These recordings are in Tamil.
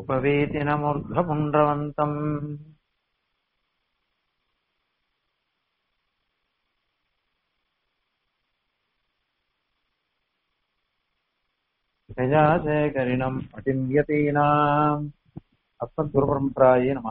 उपवेति न मूर्धपुण्ड्रवन्तम् பிரஜாசேகரிணம் அடிந்தியதீனாம் அஸ்மத் குருபரம்பராயே நம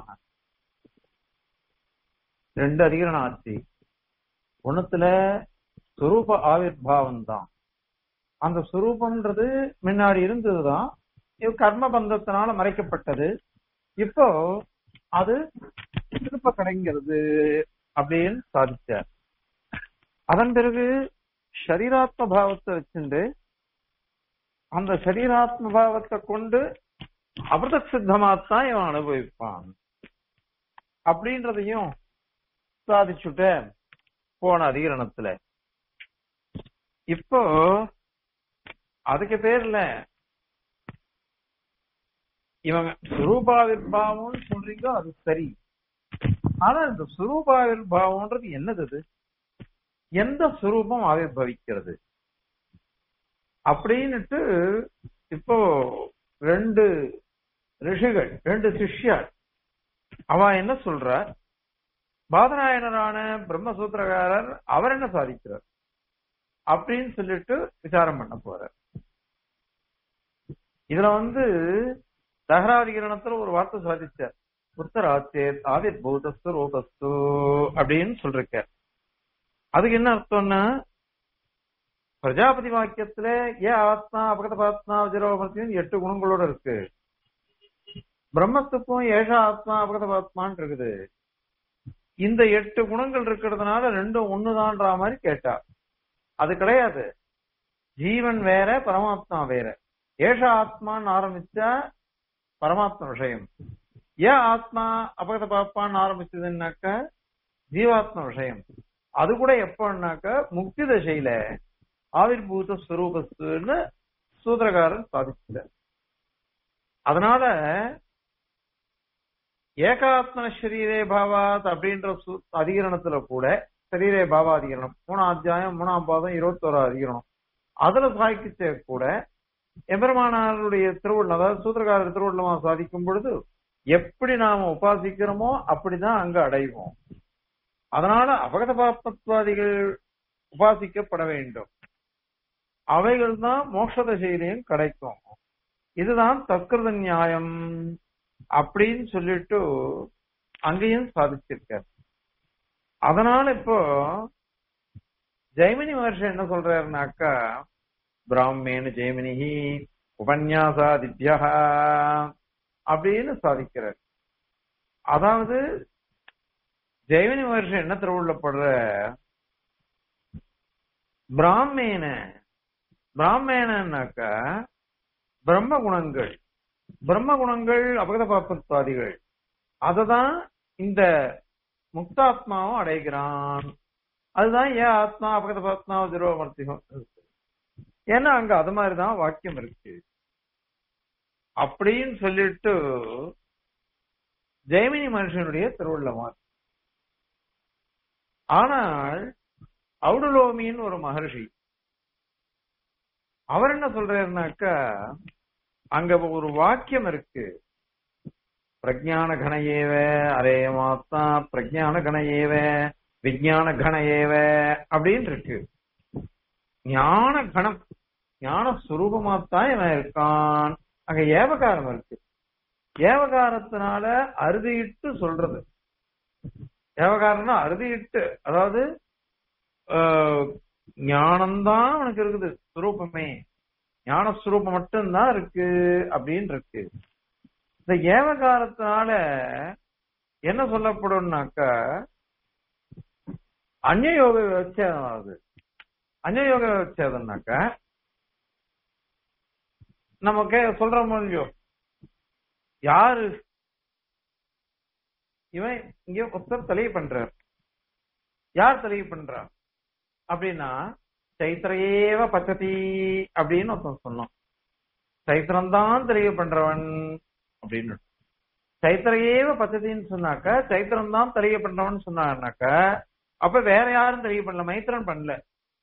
ரெண்டு அதிகரணம் ஆச்சு ஒண்ணுத்துல சுரூப ஆவிர்வாவம் தான் அந்த சுரூபம்ன்றது முன்னாடி இருந்ததுதான் இது கர்ம பந்தத்தினால மறைக்கப்பட்டது இப்போ அது திருப்ப கிடைங்கிறது அப்படின்னு சாதிச்சார் அதன் பிறகு ஷரீராத்ம பாவத்தை வச்சுண்டு அந்த சரீராத்ம பாவத்தை கொண்டு அமிர்த சித்தமாத்தான் இவன் அனுபவிப்பான் அப்படின்றதையும் சாதிச்சுட்ட போன அதிகரணத்துல இப்போ அதுக்கு பேர்ல இவங்க சுரூபாவிர்பாவம்னு சொல்றீங்க அது சரி ஆனா இந்த சுரூபாவிர்பாவம்ன்றது என்னது அது எந்த சுரூபம் ஆவிர்பவிக்கிறது அப்படின்னுட்டு இப்போ ரெண்டு ரிஷிகள் ரெண்டு சிஷ்யார் அவ என்ன சொல்ற பாதநாயனரான பிரம்மசூத்திரகாரர் அவர் என்ன சாதிக்கிறார் அப்படின்னு சொல்லிட்டு விசாரம் பண்ண போறார் இதுல வந்து தகராதிகரணத்துல ஒரு வார்த்தை சாதிச்சார் உத்தராச்சேத் ஆதிர் பூதஸ்து ரூபஸ்து அப்படின்னு சொல்லிருக்க அதுக்கு என்ன அர்த்தம்னா பிரஜாபதி வாக்கியத்துல ஏன் ஆத்மா அபகத பாத்மா விஜரோபத்தியும் எட்டு குணங்களோட இருக்கு பிரம்மத்துக்கும் ஏஷா ஆத்மா அபகத பாத்மான்னு இருக்குது இந்த எட்டு குணங்கள் இருக்கிறதுனால ரெண்டும் ஒண்ணுதான்ற மாதிரி கேட்டா அது கிடையாது ஜீவன் வேற பரமாத்மா வேற ஏஷ ஆத்மான்னு ஆரம்பிச்சா பரமாத்மா விஷயம் ஏன் ஆத்மா அபகத பாப்பான்னு ஆரம்பிச்சதுன்னாக்க ஜீவாத்ம விஷயம் அது கூட எப்பன்னாக்க முக்தி தசையில ஆவிர்பூத ஸ்வரூபஸ்துன்னு சூத்திரகாரன் சாதிச்சார் அதனால ஏகாத்ம சரீரே பாவாத் அப்படின்ற அதிகரணத்துல கூட சரீரே பாவா அதிகரணம் மூணாம் அத்தியாயம் மூணாம் பாதம் இருபத்தோரா அதிகரணம் அதுல சாய்க்கிச்ச கூட எம்பெருமானாருடைய திருவுள்ளம் அதாவது சூத்திரகாரர் திருவுள்ளமா சாதிக்கும் பொழுது எப்படி நாம உபாசிக்கிறோமோ அப்படிதான் அங்க அடைவோம் அதனால அபகத பாப்பத்வாதிகள் உபாசிக்கப்பட வேண்டும் அவைகள் தான் மோட்ச தசையிலையும் கிடைக்கும் இதுதான் தற்கிருத நியாயம் அப்படின்னு சொல்லிட்டு அங்கேயும் சாதிச்சிருக்கார் அதனால இப்போ ஜெய்மினி மகர்ஷி என்ன சொல்றாருனாக்கா பிராமேனு ஜெய்மினிஹி உபன்யாசாதித்யா அப்படின்னு சாதிக்கிறார் அதாவது ஜெய்மினி மகர்ஷி என்ன திருவுள்ளப்படுற பிராமேன பிராமேனாக்கா பிரம்ம குணங்கள் பிரம்ம குணங்கள் அபகத பாப்பத்வாதிகள் அததான் இந்த முக்தாத்மாவும் அடைகிறான் அதுதான் ஏன் ஆத்மா அபகத பாத்மா ஜீரோமர்த்திகம் ஏன்னா அங்க அது மாதிரிதான் வாக்கியம் இருக்கு அப்படின்னு சொல்லிட்டு ஜெயமினி மனுஷனுடைய திருவள்ளமா ஆனால் அவுடுலோமின்னு ஒரு மகர்ஷி அவர் என்ன சொல்றாருனாக்கா அங்க ஒரு வாக்கியம் இருக்கு பிரஜான கண ஏவ அரே மாத்தா பிரஜான கண ஏவ விஜயான கண ஏவ அப்படின்னு இருக்கு ஞான கணம் ஞான சுரூபமாத்தான் இவன் இருக்கான் அங்க ஏவகாரம் இருக்கு ஏவகாரத்தினால அறுதியிட்டு சொல்றது ஏவகாரம்னா அறுதியிட்டு அதாவது ஞானம்தான் அவனுக்கு இருக்குது சுரூபமே ஞான சுரூபம் மட்டும்தான் இருக்கு அப்படின்னு இருக்கு இந்த ஏவகாரத்தினால என்ன சொல்லப்படும்னாக்கா அந்நயோக விவச்சேதம் ஆகுது அந்நயோக விவச்சேதம்னாக்கா நமக்கு சொல்றோமோ இல்லையோ யாரு இவன் இங்க ஒருத்தர் தலையை பண்றார் யார் தலையை பண்றா அப்படின்னா சைத்திரையேவ பச்சதி அப்படின்னு ஒருத்தன் சொன்னோம் சைத்திரம் தான் தெளிவு பண்றவன் அப்படின்னு சைத்திரையேவ பச்சதின்னு சொன்னாக்க சைத்திரம் தான் தெளிவு பண்றவன் சொன்னாக்க அப்ப வேற யாரும் தெளிவு பண்ணல மைத்திரன் பண்ணல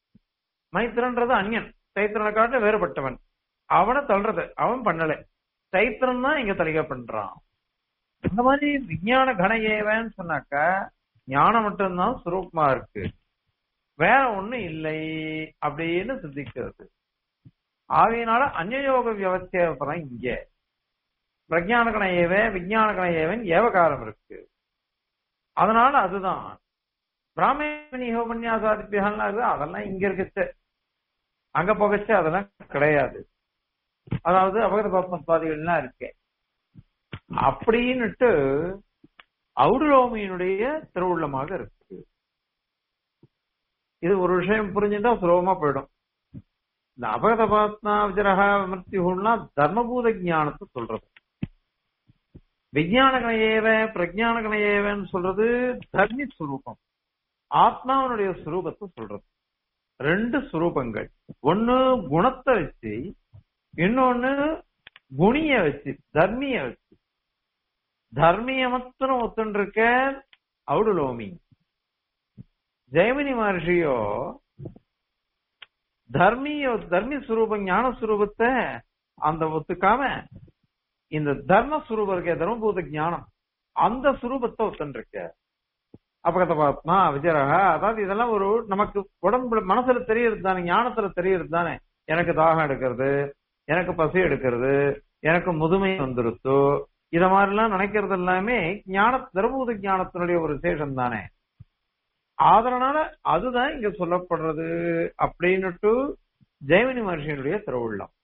மைத்திரன்றது அந்யன் சைத்திரனை காட்ட வேறுபட்டவன் அவனை தள்ளுறது அவன் பண்ணல சைத்திரம் தான் இங்க தலிகை பண்றான் அந்த மாதிரி விஞ்ஞான கண ஏவன்னு சொன்னாக்க ஞானம் மட்டும்தான் சுரூபமா இருக்கு வேற ஒண்ணும் இல்லை அப்படின்னு சித்திக்கிறது ஆகையினால அந்நயோக வியவஸ்தேவப்பதான் இங்க பிரஜான கண ஏவ விஞ்ஞான கண ஏவன் ஏவகாரம் இருக்கு அதனால அதுதான் பிராமணி உபன்யாசாதிப்பியெல்லாம் இருக்கு அதெல்லாம் இங்க இருக்குச்சு அங்க போகச்சு அதெல்லாம் கிடையாது அதாவது அபகத பாத்மத்வாதிகள்லாம் இருக்கு அப்படின்னுட்டு ஔடுலோமியினுடைய திருவுள்ளமாக இருக்கு இது ஒரு விஷயம் புரிஞ்சுட்டா சுலபமா போயிடும் இந்த அபகத பாத்மா விஜரக மிருத்யுன்னா தர்மபூத ஞானத்தை சொல்றது விஞ்ஞான கணையேவ பிரஜான கணையேவன்னு சொல்றது தர்மி சுரூபம் ஆத்மாவனுடைய சுரூபத்தை சொல்றது ரெண்டு சுரூபங்கள் ஒண்ணு குணத்தை வச்சு இன்னொன்னு குணிய வச்சு தர்மிய வச்சு தர்மிய மாத்திரம் ஒத்துன்னு இருக்க அவுடுலோமி ஜெயமினி மகர்ஷியோ தர்மியோ தர்மி சுரூபம் ஞான சுரூபத்தை அந்த ஒத்துக்காம இந்த தர்ம சுரூபம் இருக்க தர்மபூத ஞானம் அந்த சுரூபத்தை ஒத்துன்னு இருக்க அபகத பாத்மா விஜயரக அதாவது இதெல்லாம் ஒரு நமக்கு உடம்புல மனசுல தெரியறது தானே ஞானத்துல தெரியறது தானே எனக்கு தாகம் எடுக்கிறது எனக்கு பசி எடுக்கிறது எனக்கு முதுமை வந்துருத்தோ இத மாதிரிலாம் நினைக்கிறது எல்லாமே ஞான தர்மபூத ஞானத்தினுடைய ஒரு விசேஷம் தானே அதனால அதுதான் இங்க சொல்லப்படுறது அப்படின்னுட்டு ஜெயமினி மகர்ஷியனுடைய திருவுள்ளம்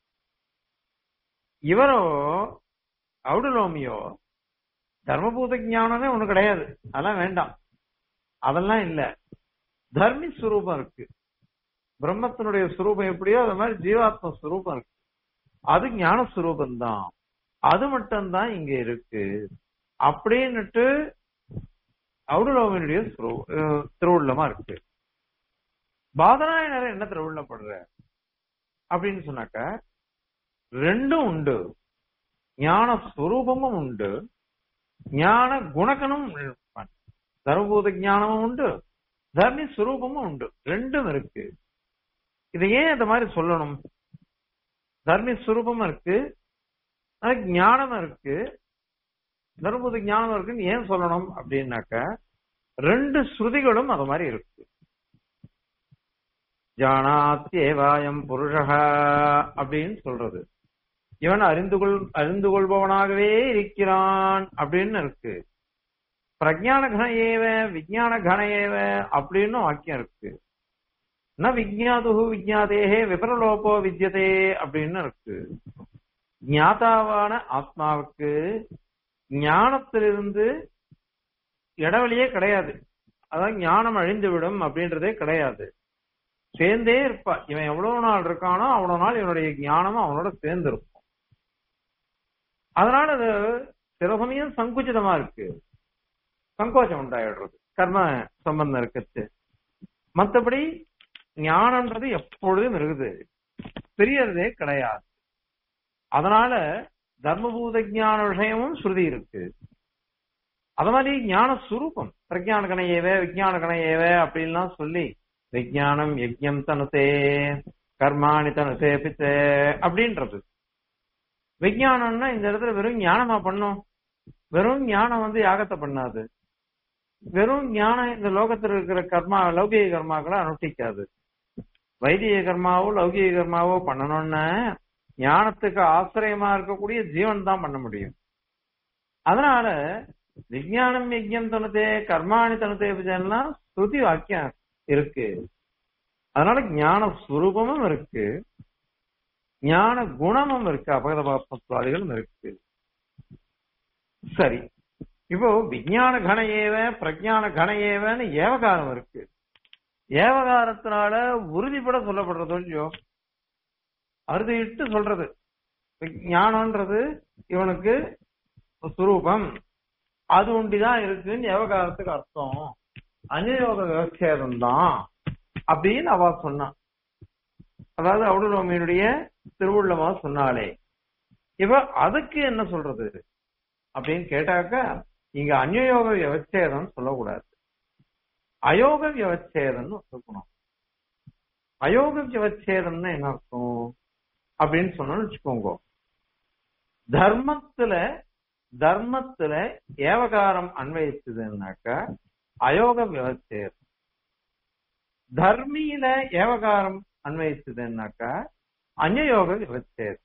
இவரோ அவுடுலோமியோ தர்மபூத ஞானமே ஒண்ணு கிடையாது அதெல்லாம் வேண்டாம் அதெல்லாம் இல்ல தர்மி சுரூபம் இருக்கு பிரம்மத்தினுடைய சுரூபம் எப்படியோ அது மாதிரி ஜீவாத்ம சுரூபம் இருக்கு அது ஞான சுரூபம் தான் அது மட்டும்தான் இங்க இருக்கு அப்படின்னுட்டு அவுடலோகனுடைய திருவுள்ளமா இருக்கு பாதநாயனர் என்ன திருவுள்ளப்படுற அப்படின்னு சொன்னாக்க ரெண்டும் உண்டு ஞான சுரூபமும் உண்டு ஞான குணகனும் தர்மபூத ஞானமும் உண்டு தர்மி சுரூபமும் உண்டு ரெண்டும் இருக்கு இதை ஏன் இந்த மாதிரி சொல்லணும் தர்மி சுரூபமும் இருக்கு அதுக்கு ஞானமும் இருக்கு தர்மபூத ஞானம் இருக்குன்னு ஏன் சொல்லணும் அப்படின்னாக்க ரெண்டு ஸ்ருதிகளும் அது மாதிரி இருக்கு ஜானாத்யேவாயம் புருஷக அப்படின்னு சொல்றது இவன் அறிந்து கொள் அறிந்து கொள்பவனாகவே இருக்கிறான் அப்படின்னு இருக்கு பிரஜான கண ஏவ விஜயான கண ஏவ அப்படின்னு வாக்கியம் இருக்கு ந விஜாது விஜாதேகே விபரலோபோ வித்யதே அப்படின்னு இருக்கு ஞாதாவான ஆத்மாவுக்கு ஞானத்திலிருந்து இடைவெளியே கிடையாது அதான் ஞானம் அழிந்துவிடும் அப்படின்றதே கிடையாது சேர்ந்தே இருப்பா இவன் எவ்வளவு நாள் இருக்கானோ அவ்வளவு நாள் இவனுடைய ஞானமும் அவனோட சேர்ந்து இருக்கும் அதனால அது சில சமயம் சங்குச்சிதமா இருக்கு சங்கோச்சம் உண்டாயிடுறது கர்ம சம்பந்தம் இருக்குது மத்தபடி ஞானம்ன்றது எப்பொழுதும் இருக்குது பெரியதே கிடையாது அதனால தர்மபூத ஞான விஷயமும் ஸ்ருதி இருக்கு அது மாதிரி ஞான சுரூபம் பிரஜான கணையேவ விஜயான கணையேவ அப்படின்லாம் சொல்லி விஜயானம் யஜ்யம் தனுதே கர்மாணி தனுதே பித்தே அப்படின்றது விஜயானம்னா இந்த இடத்துல வெறும் ஞானமா பண்ணும் வெறும் ஞானம் வந்து யாகத்தை பண்ணாது வெறும் ஞானம் இந்த லோகத்தில் இருக்கிற கர்மா லௌகிக கர்மாக்களை அனுஷ்டிக்காது வைதிக கர்மாவோ லௌகிக கர்மாவோ பண்ணணும்னா ஞானத்துக்கு ஆசிரியமா இருக்கக்கூடிய ஜீவன் தான் பண்ண முடியும் அதனால விஜயானம் யஜ்யம் தனதே கர்மாணி தனதே எல்லாம் ஸ்ருதி வாக்கியம் இருக்கு அதனால ஞான சுரூபமும் இருக்கு ஞான குணமும் இருக்கு அபகத பாப்பத்வாதிகளும் இருக்கு சரி இப்போ விஞ்ஞான கண ஏவ பிரஜான கண ஏவன்னு ஏவகாரம் இருக்கு ஏவகாரத்தினால உறுதிப்பட சொல்லப்படுறது இல்லையோ அறுதிட்டு சொல்றது ஞானம்ன்றது இவனுக்கு சுரூபம் அது ஒண்டிதான் இருக்குன்னு ஏவகாரத்துக்கு அர்த்தம் அநியோக விவச்சேதம் தான் அப்படின்னு அவ சொன்னான் அதாவது அவுடலோமியினுடைய திருவுள்ளமா சொன்னாலே இவ அதுக்கு என்ன சொல்றது அப்படின்னு கேட்டாக்கா இங்க அந்யோக வியவச்சேதம் சொல்லக்கூடாது அயோக வியவச்சேதம்னு சொல்லணும் அயோக வியவச்சேதம்னா என்ன அர்த்தம் அப்படின்னு சொன்னோம்னு வச்சுக்கோங்க தர்மத்துல தர்மத்துல ஏவகாரம் அன்வயிச்சதுன்னாக்கா அயோக விவச்சேர் தர்மியில ஏவகாரம் அன்வயிச்சதுன்னாக்கா அந்யோக விவச்சேர்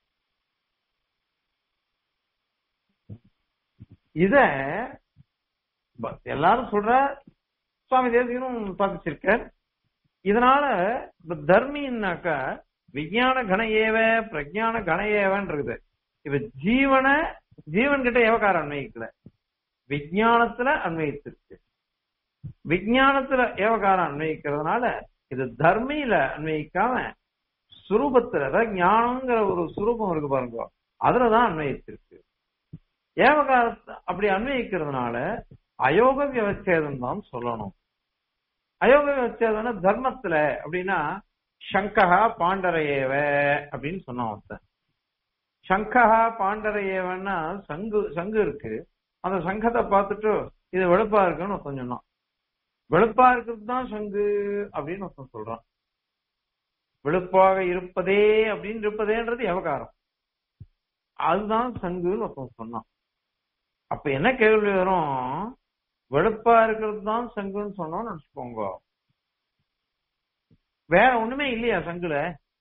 இத ப- எல்லாரும் சொல்ற சுவாமி தேசிகனும் சாதிச்சிருக்கார் இதனால இப்ப தர்மின்னாக்கா விஞ்ஞான கண ஏவ பிரஜான கண ஏவன் இருக்குது இப்ப ஜீவன ஜீவன் கிட்ட ஏவகாரம் அன்வயிக்கல விஞ்ஞானத்துல அன்வயிச்சிருக்கு விஞ்ஞானத்துல ஏவகாரம் அன்வயிக்கிறதுனால இது தர்மியில அன்வயிக்காம சுரூபத்துல அதாவது ஞானங்கிற ஒரு சுரூபம் இருக்கு பாருங்க அதுலதான் அன்வயிச்சிருக்கு ஏவகாரத்தை அப்படி அன்வயிக்கிறதுனால அயோக விவச்சேதம் தான் சொல்லணும் அயோக விவச்சேதம் தர்மத்துல அப்படின்னா சங்கஹா பாண்டரையேவ அப்படின்னு சொன்னான் ஒருத்தன் சங்கஹா பாண்டரையேவன்னா சங்கு சங்கு இருக்கு அந்த சங்கத்தை பார்த்துட்டு இது வெளுப்பா இருக்குன்னு ஒருத்தன் சொன்னான் வெளுப்பா இருக்கிறது தான் சங்கு அப்படின்னு ஒருத்தன் சொல்றான் வெளுப்பாக இருப்பதே அப்படின்னு இருப்பதேன்றது எவகாரம் அதுதான் சங்குன்னு ஒருத்தன் சொன்னான் அப்ப என்ன கேள்வி வரும் வெளுப்பா இருக்கிறது தான் சங்குன்னு சொன்னோம்னு நினைச்சுக்கோங்க வேற ஒண்ணுமே இல்லையா சங்குல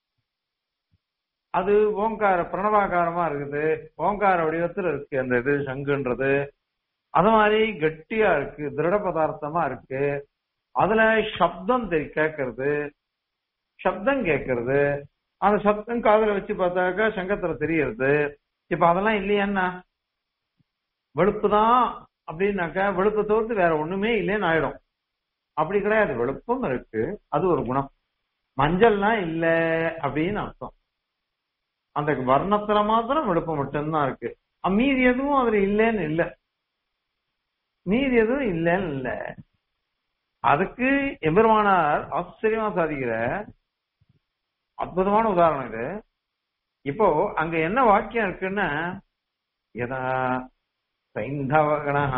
அது ஓங்கார பிரணவாகாரமா இருக்குது ஓங்கார வடிவத்துல இருக்கு அந்த இது சங்குன்றது அது மாதிரி கெட்டியா இருக்கு திருட பதார்த்தமா இருக்கு அதுல சப்தம் தெரி கேட்கறது சப்தம் கேட்கறது அந்த சப்தம் காதுல வச்சு பார்த்தாக்கா சங்கத்துல தெரியறது இப்ப அதெல்லாம் இல்லையான்னா வெளுப்பு தான் அப்படின்னாக்கா வெளுப்பை தவிர்த்து வேற ஒண்ணுமே இல்லைன்னு ஆயிடும் அப்படி கிடையாது வெளுப்பம் இருக்கு அது ஒரு குணம் மஞ்சள்லாம் இல்ல அப்படின்னு அர்த்தம் அந்த வர்ணத்துல மாத்திரம் வெளுப்பம் மட்டும்தான் இருக்கு அஹ் மீதி எதுவும் அதுல இல்லைன்னு இல்ல மீதி எதுவும் இல்லைன்னு இல்ல அதுக்கு எம்பெருமானார் ஆச்சரியமா சாதிக்கிற அற்புதமான உதாரணம் இது இப்போ அங்க என்ன வாக்கியம் இருக்குன்னா யதா சைந்தவகணः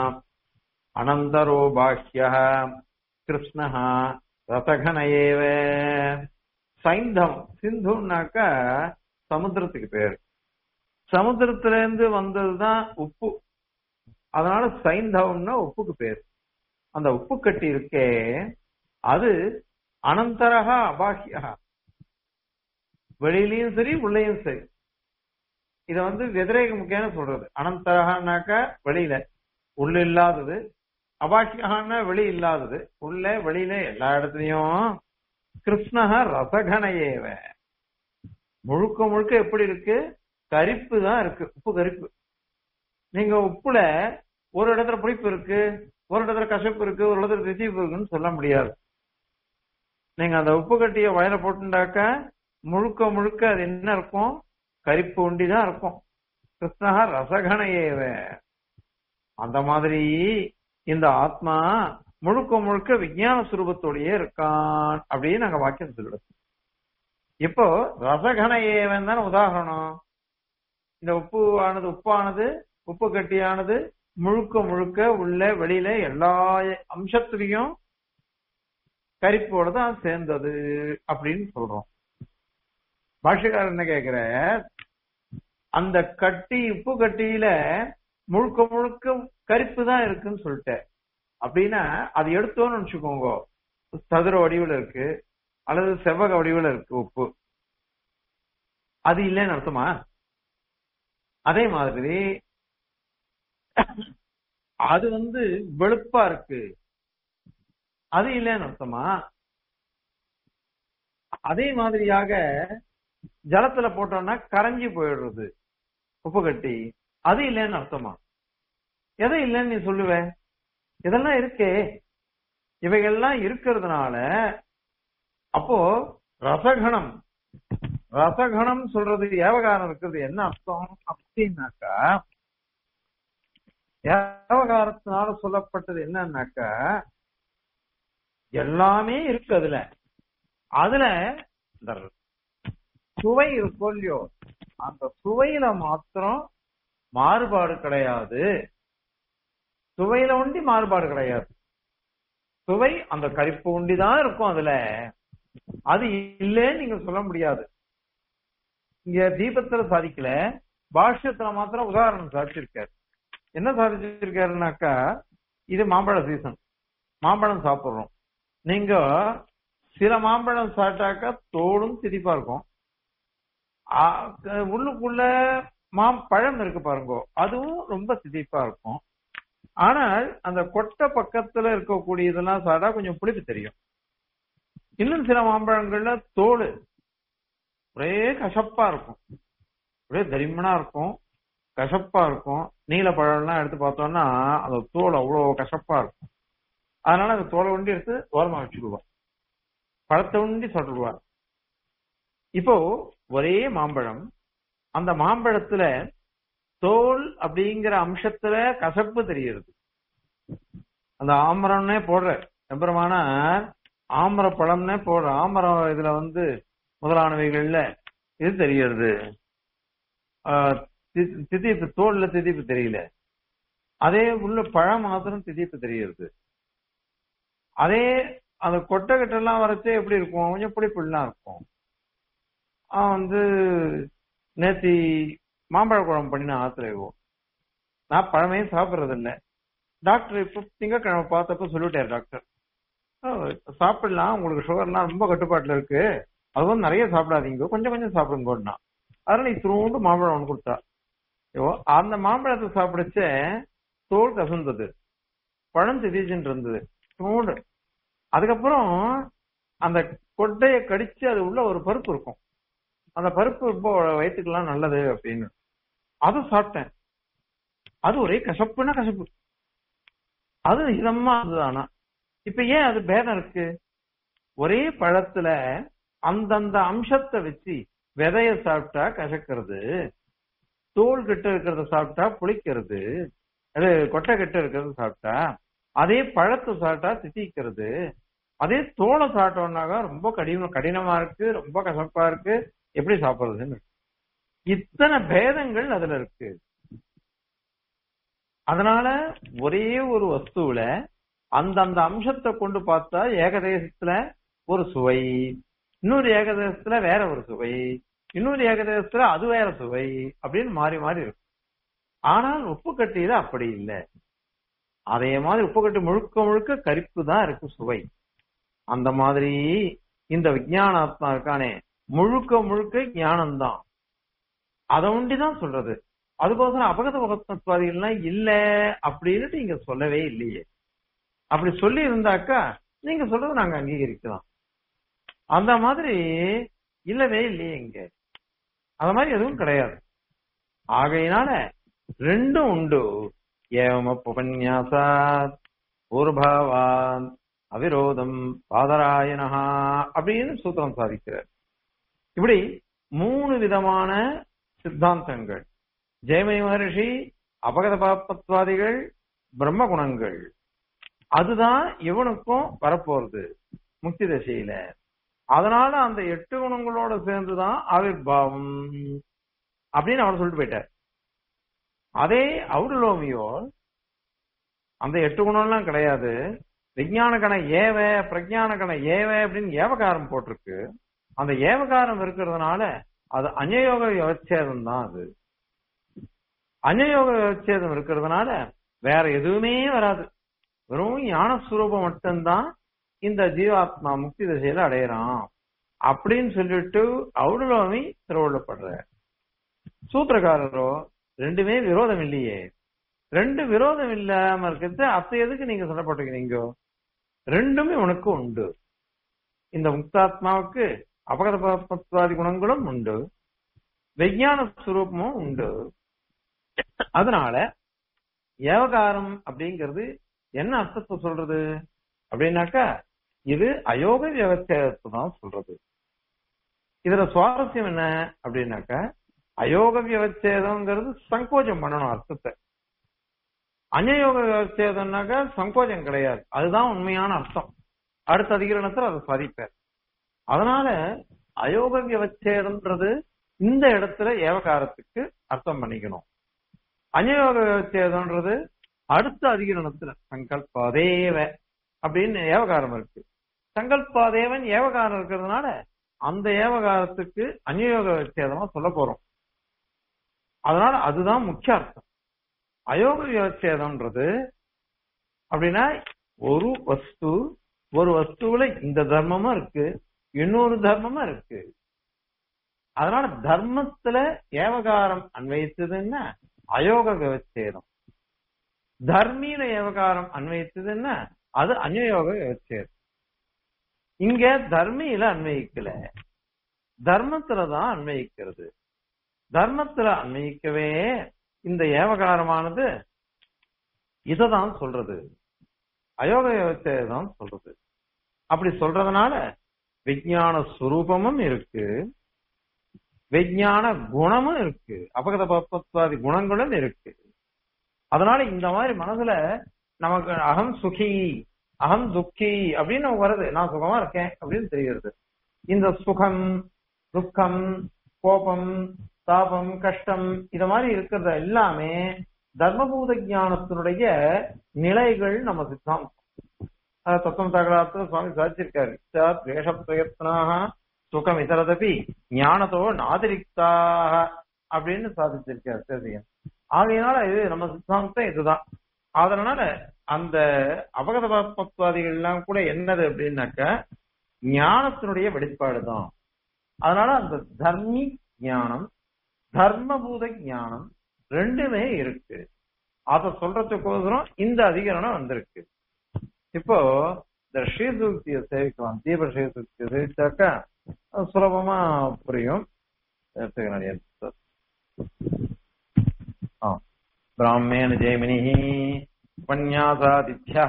அனந்தரோ பாஹ்யः கிருஷ்ணः ரசகன ஏவ சைந்தம் சிந்துனாக்கா சமுத்திரத்துக்கு பேர் சமுத்திரத்துல இருந்து வந்ததுதான் உப்பு அதனால சைந்தவம்னா உப்புக்கு பேர் அந்த உப்பு கட்டி இருக்கே அது அனந்தரகா அபாகியா வெளியிலயும் சரி உள்ளேயும் சரி இத வந்து வெதிரேக முக்கியமான சொல்றது அனந்தரகான்னாக்கா வெளியில உள்ள இல்லாதது அபாக்கியகான்னா வெளி இல்லாதது உள்ள வெளியில எல்லா இடத்துலயும் கிருஷ்ணஹ ரசகனையேவ முழுக்க முழுக்க எப்படி இருக்கு கரிப்பு தான் இருக்கு உப்பு கரிப்பு நீங்க உப்புல ஒரு இடத்துல புளிப்பு இருக்கு ஒரு இடத்துல கசப்பு இருக்கு ஒரு இடத்துல திசிப்பு இருக்குன்னு சொல்ல முடியாது நீங்க அந்த உப்பு கட்டிய வயல போட்டுண்டாக்கா முழுக்க முழுக்க அது என்ன இருக்கும் கரிப்பு உண்டி தான் இருக்கும் கிருஷ்ணா ரசகனையேவ அந்த மாதிரி இந்த ஆத்மா முழுக்க முழுக்க விஞ்ஞான சுரூபத்தோடயே இருக்கான் அப்படின்னு நாங்க வாக்கியம் சொல்லுவோம் இப்போ ரசகனையேவன் தானே உதாரணம் இந்த உப்பு ஆனது உப்பானது உப்பு கட்டியானது முழுக்க முழுக்க உள்ள வெளியில எல்லா அம்சத்திலையும் கரிப்போட தான் சேர்ந்தது அப்படின்னு சொல்றோம் பாஷக்காரர் என்ன கேக்குற அந்த கட்டி உப்பு கட்டியில முழுக்க முழுக்க கரிப்பு தான் இருக்குன்னு சொல்லிட்டேன் அப்படின்னா அது எடுத்தோன்னு நினைச்சுக்கோங்க சதுர வடிவில் இருக்கு அல்லது செவ்வக வடிவில் இருக்கு உப்பு அது இல்லைன்னு அர்த்தமா அதே மாதிரி அது வந்து வெளுப்பா இருக்கு அது இல்லைன்னு அர்த்தமா அதே மாதிரியாக ஜலத்துல போட்டோம்னா கரைஞ்சி போயிடுறது உப்பு கட்டி அது இல்லைன்னு அர்த்தமா எதை இல்லைன்னு நீ சொல்லுவ இதெல்லாம் இருக்கே இவைகள்லாம் இருக்கிறதுனால அப்போ ரசகணம் ரசகணம் சொல்றது ஏவகாரம் இருக்கிறது என்ன அர்த்தம் அப்படின்னாக்கா ஏவகாரத்தினால சொல்லப்பட்டது என்னன்னாக்கா எல்லாமே இருக்கு அதுல அதுல இந்த சுவை இருக்கோ இல்லையோ அந்த சுவையில மாத்திரம் மாறுபாடு கிடையாது சுவையில ஒண்டி மாறுபாடு கிடையாது சுவை அந்த கரிப்பு உண்டி தான் இருக்கும் அதுல அது இல்லைன்னு நீங்க சொல்ல முடியாது இங்க தீபத்துல சாதிக்கல பாஷ்யத்துல மாத்திரம் உதாரணம் சாதிச்சிருக்காரு என்ன சாதிச்சிருக்காருனாக்கா இது மாம்பழ சீசன் மாம்பழம் சாப்பிடுறோம் நீங்க சில மாம்பழம் சாப்பிட்டாக்கா தோடும் திதிப்பா இருக்கும் ஆ, க- உள்ளுக்குள்ள மாம் பழம் இருக்கு பாருங்க அதுவும் ரொம்ப திதிப்பா இருக்கும் ஆனால் அந்த கொட்டை பக்கத்துல இருக்கக்கூடிய இதெல்லாம் சாப்பிட்டா கொஞ்சம் புளிப்பு தெரியும் இன்னும் சில மாம்பழங்கள்ல தோல் ஒரே கசப்பா இருக்கும் ஒரே தரிமனா இருக்கும் கசப்பா இருக்கும் நீல பழம்லாம் எடுத்து பார்த்தோம்னா அந்த தோல் அவ்வளவு கசப்பா இருக்கும் அதனால அந்த தோலை ஒண்டி எடுத்து ஓரமா வச்சுடுவார் பழத்தை ஒண்டி சொல்லுவார் இப்போ ஒரே மாம்பழம் அந்த மாம்பழத்துல தோல் அப்படிங்கிற அம்சத்துல கசப்பு தெரியுது அந்த ஆமரம்னே போடுற எம்பரமான ஆமர பழம்னே போடுற ஆமரம் இதுல வந்து முதலானவைகள்ல இது தெரியுது ஆஹ் தி- திதிப்பு தோல்ல திதிப்பு தெரியல அதே உள்ள பழம் மாத்திரம் திதிப்பு தெரியுது அதே அந்த கொட்டை கிட்டெல்லாம் வரைச்சே எப்படி இருக்கும் கொஞ்சம் புளிப்புலாம் இருக்கும் அவன் வந்து நேத்தி மாம்பழ குழம்பு பண்ணி நான் ஆத்துல நான் பழமே சாப்பிடுறது இல்ல டாக்டர் இப்போ திங்கக்கிழமை பார்த்தப்ப சொல்லிட்டாரு டாக்டர் "ஆ, சாப்பிடலாம் உங்களுக்கு சுகர்லாம் ரொம்ப கட்டுப்பாட்டுல இருக்கு அது வந்து நிறைய சாப்பிடாதீங்க கொஞ்சம் கொஞ்சம் சாப்பிடுங்கன்னா அதனால இத்தினோண்டு மாம்பழம் ஒன்று கொடுத்தா ஐயோ அந்த மாம்பழத்தை சாப்பிடுச்ச தோல் கசந்தது பழம் திடீர்னு இருந்தது இத்தினோண்டு அதுக்கப்புறம் அந்த கொட்டையை கடிச்சு அது உள்ள ஒரு பருப்பு இருக்கும் அந்த பருப்பு ரொம்ப வயிற்றுக்கெல்லாம் நல்லது அப்படின்னு அதை சாப்பிட்டேன் அது ஒரே கசப்புனா கசப்பு அது இதமா இருந்தது ஆனா இப்ப ஏன் அது பேதம் இருக்கு ஒரே பழத்துல அந்தந்த அம்சத்தை வச்சு விதைய சாப்பிட்டா கசக்கிறது தோல் கிட்ட இருக்கிறத சாப்பிட்டா புளிக்கிறது அது கொட்டை கிட்ட இருக்கிறத சாப்பிட்டா அதே பழத்தை சாப்பிட்டா தித்திக்கிறது அதே தோலை சாப்பிட்டோம்னாக்கா ரொம்ப கடின கடினமா இருக்கு ரொம்ப கசப்பா இருக்கு எப்படி சாப்பிடுறதுன்னு இத்தனை பேதங்கள் அதுல இருக்கு அதனால ஒரே ஒரு வஸ்துவில அந்தந்த அம்சத்தை கொண்டு பார்த்தா ஏகதேசத்துல ஒரு சுவை இன்னொரு ஏகதேசத்துல வேற ஒரு சுவை இன்னொரு ஏகதேசத்துல அது வேற சுவை அப்படின்னு மாறி மாறி இருக்கும் ஆனால் உப்புக்கட்டியில அப்படி இல்லை அதே மாதிரி உப்புக்கட்டி முழுக்க முழுக்க கரிப்பு தான் இருக்கு சுவை அந்த மாதிரி இந்த விஞ்ஞானாத்மா இருக்கானே முழுக்க முழுக்க ஞானம்தான் அதை ஒண்டிதான் சொல்றது அதுக்கோசரம் அபகத பகத்வாதிகள்லாம் இல்ல அப்படின்னுட்டு இங்க சொல்லவே இல்லையே அப்படி சொல்லி இருந்தாக்கா நீங்க சொல்றது நாங்க அங்கீகரிக்கலாம் அந்த மாதிரி இல்லவே இல்லையே இங்க அந்த மாதிரி எதுவும் கிடையாது ஆகையினால ரெண்டும் உண்டு ஏவமப்பன்யாசாத் பூர்பாவான் அவிரோதம் பாதராயணஹா அப்படின்னு சூத்திரம் சாதிக்கிறார் இப்படி மூணு விதமான சித்தாந்தங்கள் ஜெயமணி மகர்ஷி அபகத பாப்பத்வாதிகள் பிரம்ம குணங்கள் அதுதான் இவனுக்கும் வரப்போறது முக்தி தசையில அதனால அந்த எட்டு குணங்களோட சேர்ந்துதான் ஆவிர்வாவம் அப்படின்னு அவர் சொல்லிட்டு போயிட்டார் அதே அவுடலோமியோ அந்த எட்டு குணம்லாம் கிடையாது விஞ்ஞான கண ஏவ பிரஜான கண ஏவ அப்படின்னு ஏவகாரம் போட்டிருக்கு அந்த ஏவகாரம் இருக்கிறதுனால அது அந்நயோக விவச்சேதம் தான் அது அந்நயோக விவச்சேதம் இருக்கிறதுனால வேற எதுவுமே வராது வெறும் ஞானஸ்வரூபம் மட்டும்தான் இந்த ஜீவாத்மா முக்தி திசையில அடையறான் அப்படின்னு சொல்லிட்டு அவுடலோமி திருவள்ளப்படுற சூத்திரக்காரரோ ரெண்டுமே விரோதம் இல்லையே ரெண்டு விரோதம் இல்லாம இருக்கிறது அப்ப எதுக்கு நீங்க சொல்லப்பட்டிருக்கிறீங்க ரெண்டுமே உனக்கு உண்டு இந்த முக்தாத்மாவுக்கு அபகதபத்வாதி குணங்களும் உண்டு விஞ்ஞான சுரூபமும் உண்டு அதனால ஏவகாரம் அப்படிங்கிறது என்ன அர்த்தத்தை சொல்றது அப்படின்னாக்கா இது அயோக வியவச்சேதத்தை தான் சொல்றது இதுல சுவாரஸ்யம் என்ன அப்படின்னாக்கா அயோக வியவச்சேதம்ங்கிறது சங்கோஜம் பண்ணணும் அர்த்தத்தை அந்நயோக வியவச்சேதம்னாக்கா சங்கோஜம் கிடையாது அதுதான் உண்மையான அர்த்தம் அடுத்த அதிகரணத்துல அதை சாதிப்பார் அதனால அயோக வியவச்சேதம்ன்றது இந்த இடத்துல ஏவகாரத்துக்கு அர்த்தம் பண்ணிக்கணும் அந்நயோக வியவச்சேதம்ன்றது அடுத்த அதிகரணத்துல சங்கல்பாதேவ அப்படின்னு ஏவகாரம் இருக்கு சங்கல்பாதேவன் ஏவகாரம் இருக்கிறதுனால அந்த ஏவகாரத்துக்கு அந்நியோக விச்சேதமா சொல்ல போறோம் அதனால அதுதான் முக்கிய அர்த்தம் அயோக விவச்சேதம்ன்றது அப்படின்னா ஒரு வஸ்து ஒரு வஸ்துவில இந்த தர்மமும் இருக்கு இன்னொரு தர்மமும் இருக்கு அதனால தர்மத்துல ஏவகாரம் அன்வயித்ததுன்னா அயோக விவச்சேதம் தர்மீல ஏவகாரம் அன்வயித்ததுன்னா அது அநியோக விவச்சேதம் இங்க தர்மியில அன்வயிக்கல தர்மத்துலதான் அன்வயிக்கிறது தர்மத்துல அன்வயிக்கவே இந்த ஏவகாரமானது இததான் சொல்றது அயோக விவச்சேதம் சொல்றது அப்படி சொல்றதுனால விஞ்ஞான சுரூபமும் இருக்கு விஞ்ஞான குணமும் இருக்கு அபகத பப்பத்வாதி குணங்களும் இருக்கு அதனால இந்த மாதிரி மனசுல நமக்கு அகம் சுகி அகம் துக்கி அப்படின்னு நமக்கு வருது நான் சுகமா இருக்கேன் அப்படின்னு தெரிகிறது இந்த சுகம் துக்கம் கோபம் தாபம் கஷ்டம் இத மாதிரி இருக்கிறது எல்லாமே தர்மபூத ஞானத்தினுடைய நிலைகள் நம்ம சித்தாந்தம் அஹ் தத்துவம் தகராத்துல சுவாமி சாதிச்சிருக்காரு துவேஷ பிரயத்னாக சுகம் இதரதபி ஞானத்தோ நாதிரிக்தாக அப்படின்னு சாதிச்சிருக்காரு சரியா ஆகையினால இது நம்ம சித்தாந்தம் இதுதான் அதனால அந்த அபகத பாப்பத்வாதிகள் எல்லாம் கூட என்னது அப்படின்னாக்க ஞானத்தினுடைய வெளிப்பாடு தான் அதனால அந்த தர்மி ஞானம் தர்மபூத ஞானம் ரெண்டுமே இருக்கு அத சொல்றதுக்கோசரம் இந்த அதிகரணம் வந்திருக்கு இப்போ இந்த ஸ்ரீசூக்தியை சேவிக்கலாம் தீப ஸ்ரீசூக்தியை சேவிச்சாக்கா அது சுலபமா புரியும் எடுத்துக்கிறேன் எடுத்து. ஆ. பிராமேண ஜெயமினி உபன்யாசாதித்யா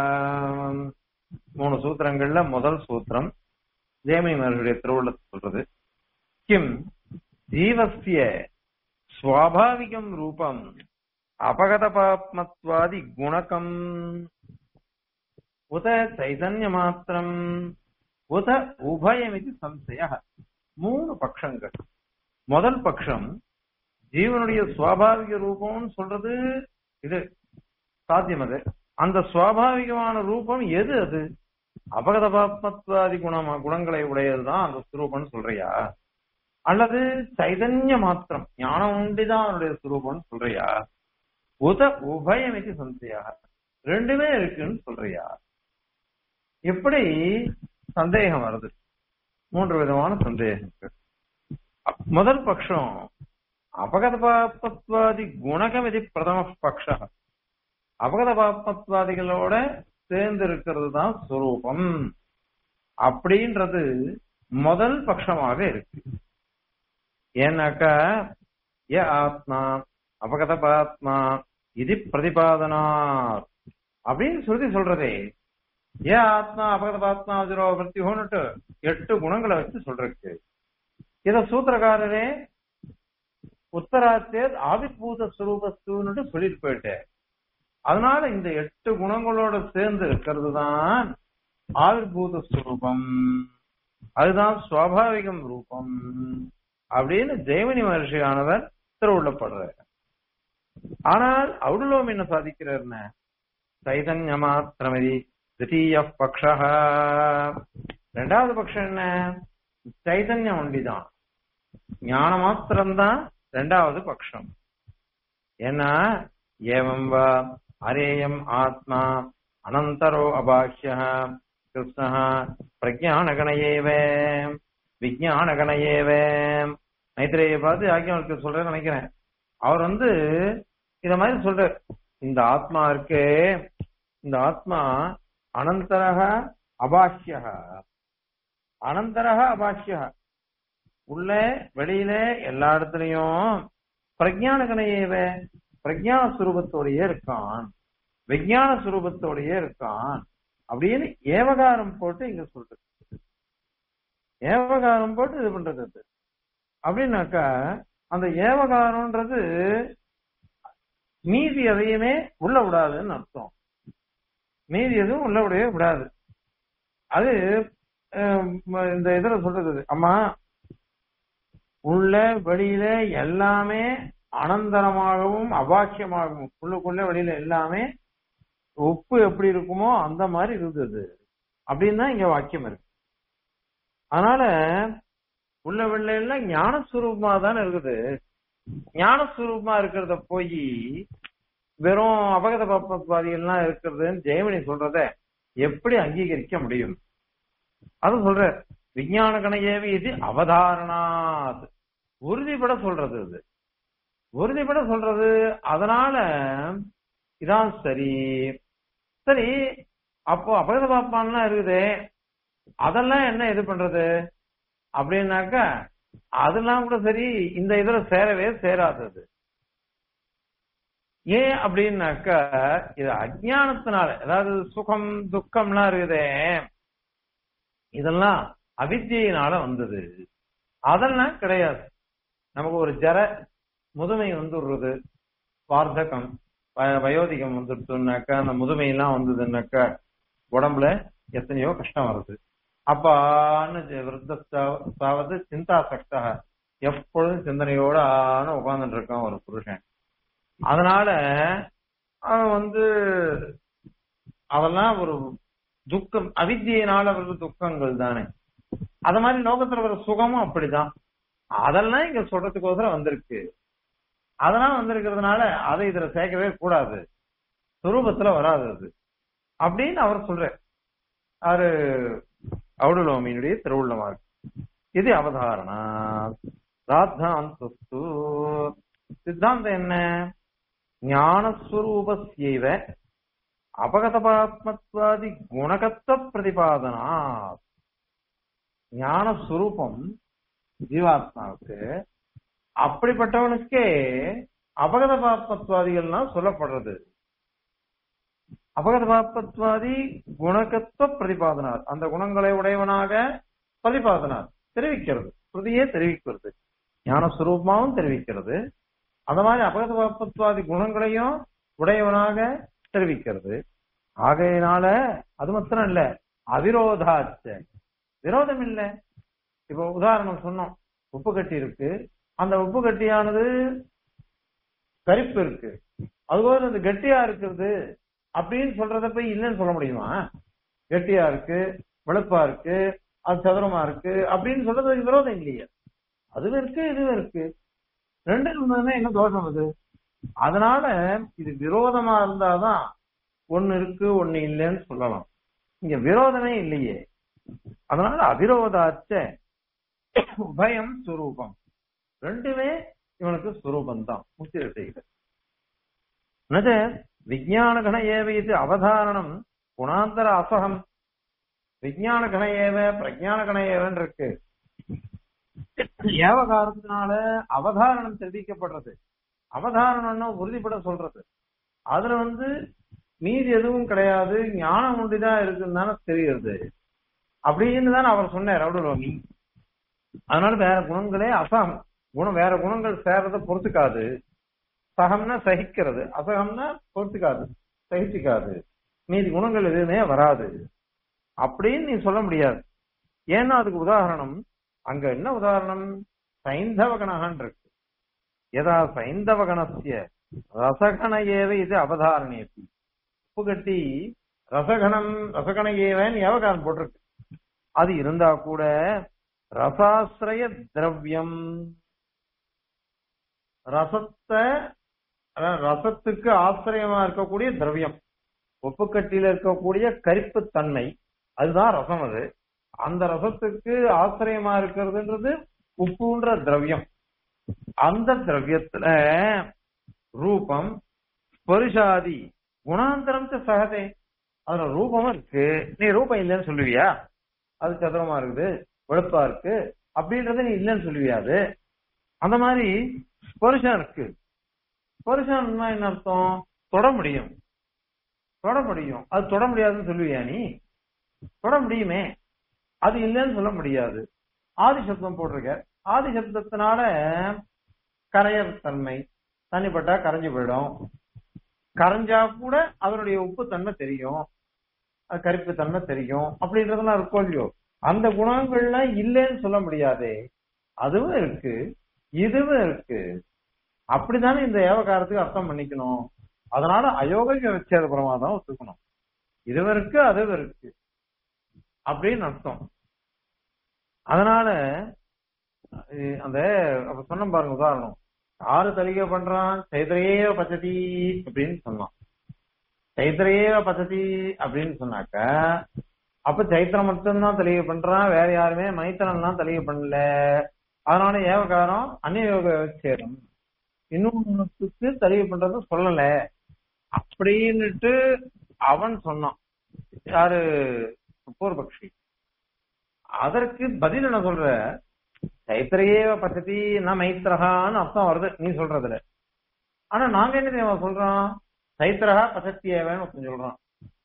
மூணு சூத்திரங்கள்ல முதல் சூத்திரம் ஜெயமினி மகர்ஷியுடைய திருவுள்ளத்தை சொல்றது கிம் ஜீவசிய ஸ்வாபாவிகம் ரூபம் அபகதபாத்மத்வாதி குணகம் உத சைதன்ய மாத்திரம் உத உபயமிதி சம்சய மூணு பட்சங்கள் முதல் பட்சம் ஜீவனுடைய சுவாபாவிக ரூபம்னு சொல்றது இது சாத்தியம் அது அந்த சுவாபாவிகமான ரூபம் எது அது அபகதபாத்மத்வாதி குணமா குணங்களை உடையதுதான் அந்த சுரூபம்னு சொல்றியா அல்லது சைதன்ய மாத்திரம் ஞானம் உண்டிதான் அவனுடைய சுரூபம்னு சொல்றியா உத உபயமிதி சந்தையா ரெண்டுமே இருக்குன்னு சொல்றியா எப்படி சந்தேகம் வருது மூன்று விதமான சந்தேகங்கள் முதல் பட்சம் அபகதபாத்மத்வாதி குணகம் இது பிரதம பக்ஷ அபகதபாத்மத்வாதிகளோட சேர்ந்து இருக்கிறது தான் சுரூபம் அப்படின்றது முதல் பட்சமாக இருக்கு ஏன்னாக்கா ஏ ஆத்மா அபகதபாத்மா இது பிரதிபாதனா அப்படின்னு சொல்லி சொல்றதே ஏ ஆத்மா அபகதபாத்மா அதிரோ பிரத்யோன்னுட்டு எட்டு குணங்களை வச்சு சொல்றதுக்கு இத சூத்திரக்காரரே உத்தராத்தே ஆவிர்பூத ஸ்வரூபஸ்துன்னு சொல்லிட்டு போயிட்டேன் அதனால இந்த எட்டு குணங்களோட சேர்ந்து இருக்கிறது தான் ஆவிர்பூத ஸ்வரூபம் அதுதான் சுவாபாவிகம் ரூபம் அப்படின்னு ஜெயமணி மகர்ஷியானவர் திருவுள்ளப்படுறார் ஆனால் அவுடலோம் என்ன சாதிக்கிறார்னு சைதன்ய மாத்திரமதி தித்தீய பக்ஷ ரெண்டாவது பட்சம் என்ன சைதன்யம் ஒண்டிதான் ஞான மாத்திரம்தான் ரெண்டாவது பட்சம் ஏன்னா ஏவம் வா அரேயம் ஆத்மா அனந்தரோ அபாஹ்ய கிருஷ்ண பிரஜானகணையேவ விஜயானகணையேவ மைத்திரையை பார்த்து ஆக்கியவனுக்கு சொல்றேன்னு நினைக்கிறேன் அவர் வந்து இத மாதிரி சொல்ற இந்த ஆத்மா இருக்கே இந்த ஆத்மா அனந்தரக அபாஷ்ய அனந்தரக அபாஷ்ய உள்ள வெளியில எல்லா இடத்துலயும் பிரஜான கணையேவ பிரஜான சுரூபத்தோடயே இருக்கான் விஜயான சுரூபத்தோடயே இருக்கான் அப்படின்னு ஏவகாரம் போட்டு இங்க சொல்றது ஏவகாரம் போட்டு இது பண்றது அது அப்படின்னாக்கா அந்த ஏவகாரம்ன்றது மீதி எதையுமே உள்ள விடாதுன்னு அர்த்தம் மீதி எதுவும் உள்ள விடவே விடாது அது அஹ், இந்த இதுல சொல்றது அம்மா உள்ள வெளியில எல்லாமே அனந்தரமாகவும் அபாக்கியமாகவும் உள்ளுக்குள்ள வெளியில எல்லாமே உப்பு எப்படி இருக்குமோ அந்த மாதிரி இருந்தது அப்படின்னு தான் இங்க வாக்கியம் இருக்கு அதனால உள்ள வெளில எல்லாம் ஞானஸ்வரூபமா தானே இருக்குது ஞானஸ்வரூபமா இருக்கிறத போய் வெறும் அபகத பாப்பத்வாதிகள்லாம் இருக்கிறதுன்னு ஜெயமணி சொல்றத எப்படி அங்கீகரிக்க முடியும் அது சொல்ற விஞ்ஞான கணையேவி இது அவதாரணாத் உறுதிப்பட சொல்றது இது உறுதிப்பட சொல்றது அதனால இதான் சரி சரி அப்போ அபகத பாப்பான்லாம் இருக்குதே அதெல்லாம் என்ன இது பண்றது அப்படின்னாக்கா அதெல்லாம் கூட சரி இந்த இதுல சேரவே சேராதது ஏன் அப்படின்னாக்கா இது அஜானத்தினால அதாவது சுகம் துக்கம்லாம் இருக்குதே இதெல்லாம் அவித்தியினால வந்தது அதெல்லாம் கிடையாது நமக்கு ஒரு ஜர முதுமை வந்துடுறது வார்த்தகம் வ- வயோதிகம் வந்துடுச்சுன்னாக்கா அந்த முதுமையெல்லாம் வந்ததுன்னாக்கா உடம்புல எத்தனையோ கஷ்டம் வருது அப்பான்னு விருத்தாவது சிந்தா சக்தா எப்பொழுதும் சிந்தனையோட ஆன உட்கார்ந்துட்டு இருக்கான் ஒரு புருஷன் அதனால அவன் வந்து அதெல்லாம் ஒரு துக்கம் அவித்தியினால வர்ற துக்கங்கள் தானே அத மாதிரி லோகத்துல வர சுகமும் அப்படிதான் அதெல்லாம் இங்க சொல்றதுக்கோசரம் வந்திருக்கு அதெல்லாம் வந்திருக்கிறதுனால அதை இதுல சேர்க்கவே கூடாது சுரூபத்துல வராது அது அப்படின்னு அவர் சொல்றார் அவரு அவுடலோமியினுடைய திருவுள்ளமா இருக்கு இது அவதாரணா ராத்தாந்தஸ்து சித்தாந்தம் என்ன ஞானஸ்வரூபஸ்யைவ அபகதபாத்மத்வாதி குணகத்த பிரதிபாதனா ஞானஸ்வரூபம் ஜீவாத்மாவுக்கு அப்படிப்பட்டவனுக்கே அபகத பாப்பத்வாதிகள்லாம் சொல்லப்படுறது அபகத பாப்பத்வாதி குணகத்துவ பிரதிபாதனார் அந்த குணங்களை உடையவனாக பிரதிபாதனார் தெரிவிக்கிறது ஸ்ருதியே தெரிவிக்கிறது ஞானஸ்வரூபமாவும் தெரிவிக்கிறது அந்த மாதிரி அபகத பாப்பத்வாதி குணங்களையும் உடையவனாக தெரிவிக்கிறது ஆகையினால அது மாத்திரம் இல்ல அவிரோதாச்ச விரோதம் இல்ல இப்போ உதாரணம் சொன்னோம் உப்பு கட்டி இருக்கு அந்த உப்பு கட்டியானது கரிப்பு இருக்கு அதுபோல அது கெட்டியா இருக்கிறது அப்படின்னு சொல்றத போய் இல்லைன்னு சொல்ல முடியுமா கெட்டியா இருக்கு வெளுப்பா இருக்கு அது சதுரமா இருக்கு அப்படின்னு சொல்றதுக்கு விரோதம் இல்லையே அதுவும் இருக்கு இதுவும் இருக்கு ரெண்டு இருந்ததுன்னா என்ன தோஷம் அது அதனால இது விரோதமா இருந்தாதான் ஒண்ணு இருக்கு ஒண்ணு இல்லைன்னு சொல்லலாம் இங்க விரோதமே இல்லையே அதனால அவிரோதாச்ச உபயம் சுரூபம் ரெண்டுமே இவனுக்கு சுரூபம் தான் முக்கிய செய்கிறது என்னது விஜயான கண ஏவ இது அவதாரணம் குணாந்தர அசகம் விஜயான கண ஏவ பிரஜான கண ஏவன் இருக்கு ஏவகாரத்தினால அவதாரணம் தெரிவிக்கப்படுறது அவதாரணம்னா உறுதிப்பட சொல்றது அதுல வந்து மீதி எதுவும் கிடையாது ஞானம் ஒன்றிதான் இருக்குன்னு தானே தெரியுது அப்படின்னு தானே அவர் சொன்னார் ரவுடலோமி அதனால வேற குணங்களே அசகம் குணம் வேற குணங்கள் சேர்றத பொறுத்துக்காது சகம்னா சகிக்கிறது அசகம்னா பொறுத்துக்காது சகிச்சுக்காது மீதி குணங்கள் எதுவுமே வராது அப்படின்னு நீ சொல்ல முடியாது ஏன்னா அதுக்கு உதாரணம் அங்க என்ன உதாரணம் சைந்தவ கணகான் இருக்கு எதா சைந்தவ கணசிய ரசகண ஏவ இது அவதாரணேபி உப்பு கட்டி ரசகணம் ரசகண ஏவன் ஏவகாரம் போட்டிருக்கு அது இருந்தா கூட ரசாசிரய திரவியம் ரசத்தை அதாவது ரசத்துக்கு ஆசிரியமா இருக்கக்கூடிய திரவியம் உப்புக்கட்டியில இருக்கக்கூடிய கரிப்பு தன்மை அதுதான் ரசம் அது அந்த ரசத்துக்கு ஆசிரியமா இருக்கிறதுன்றது உப்புன்ற திரவியம் அந்த திரவியத்துல ரூபம் ஸ்பரிசாதி குணாந்தரம் சகதே அதுல ரூபமும் இருக்கு நீ ரூபம் இல்லைன்னு சொல்லுவியா அது சதுரமா இருக்குது வெளுப்பா இருக்கு அப்படின்றத நீ இல்லைன்னு சொல்லுவியா அது அந்த மாதிரி ஸ்பரிசம் இருக்கு ஸ்பரிசம்னா என்ன அர்த்தம் தொட முடியும் தொட முடியும் அது தொட முடியாதுன்னு சொல்லுவியா நீ தொட முடியுமே அது இல்லைன்னு சொல்ல முடியாது ஆதி சப்தம் போட்டிருக்க ஆதி சப்தத்தினால கரையர் தன்மை தண்ணிப்பட்டா கரைஞ்சு போயிடும் கரைஞ்சா கூட அதனுடைய உப்பு தன்மை தெரியும் அது கருப்பு தன்மை தெரியும் அப்படின்றதெல்லாம் இருக்கும் இல்லையோ அந்த குணங்கள்லாம் இல்லைன்னு சொல்ல முடியாதே அதுவும் இருக்கு இதுவும் இருக்கு அப்படித்தானே இந்த ஏவகாரத்துக்கு அர்த்தம் பண்ணிக்கணும் அதனால அயோக வச்சேத பிரமாதம் ஒத்துக்கணும் இதுவும் இருக்கு அதுவும் இருக்கு அப்படின்னு அர்த்தம் அதனால அஹ் அந்த அப்ப சொன்ன பாருங்க உதாரணம் யாரு தலிகை பண்றான் சைத்திரையே பச்சதி அப்படின்னு சொன்னான் சைத்திரையே பச்சதி அப்படின்னு சொன்னாக்க அப்ப சைத்திரம் மட்டும்தான் தலிகை பண்றான் வேற யாருமே மைத்திரன் தான் தலிகை பண்ணல அதனால ஏவகாரம் அந்நிய யோக சேரும் இன்னொன்னுக்கு தலிகை பண்றது சொல்லல அப்படின்னுட்டு அவன் சொன்னான் யாரு பூர்வபக்ஷி அதற்கு பதில் என்ன சொல்ற சைத்திரையே பச்சதி ந மைத்திரகான்னு அர்த்தம் வருது நீ சொல்றதுல ஆனா நாங்க என்ன தெரியுமா சொல்றோம் சைத்திரகா பச்சத்தியேவன்னு ஒருத்தன் சொல்றான்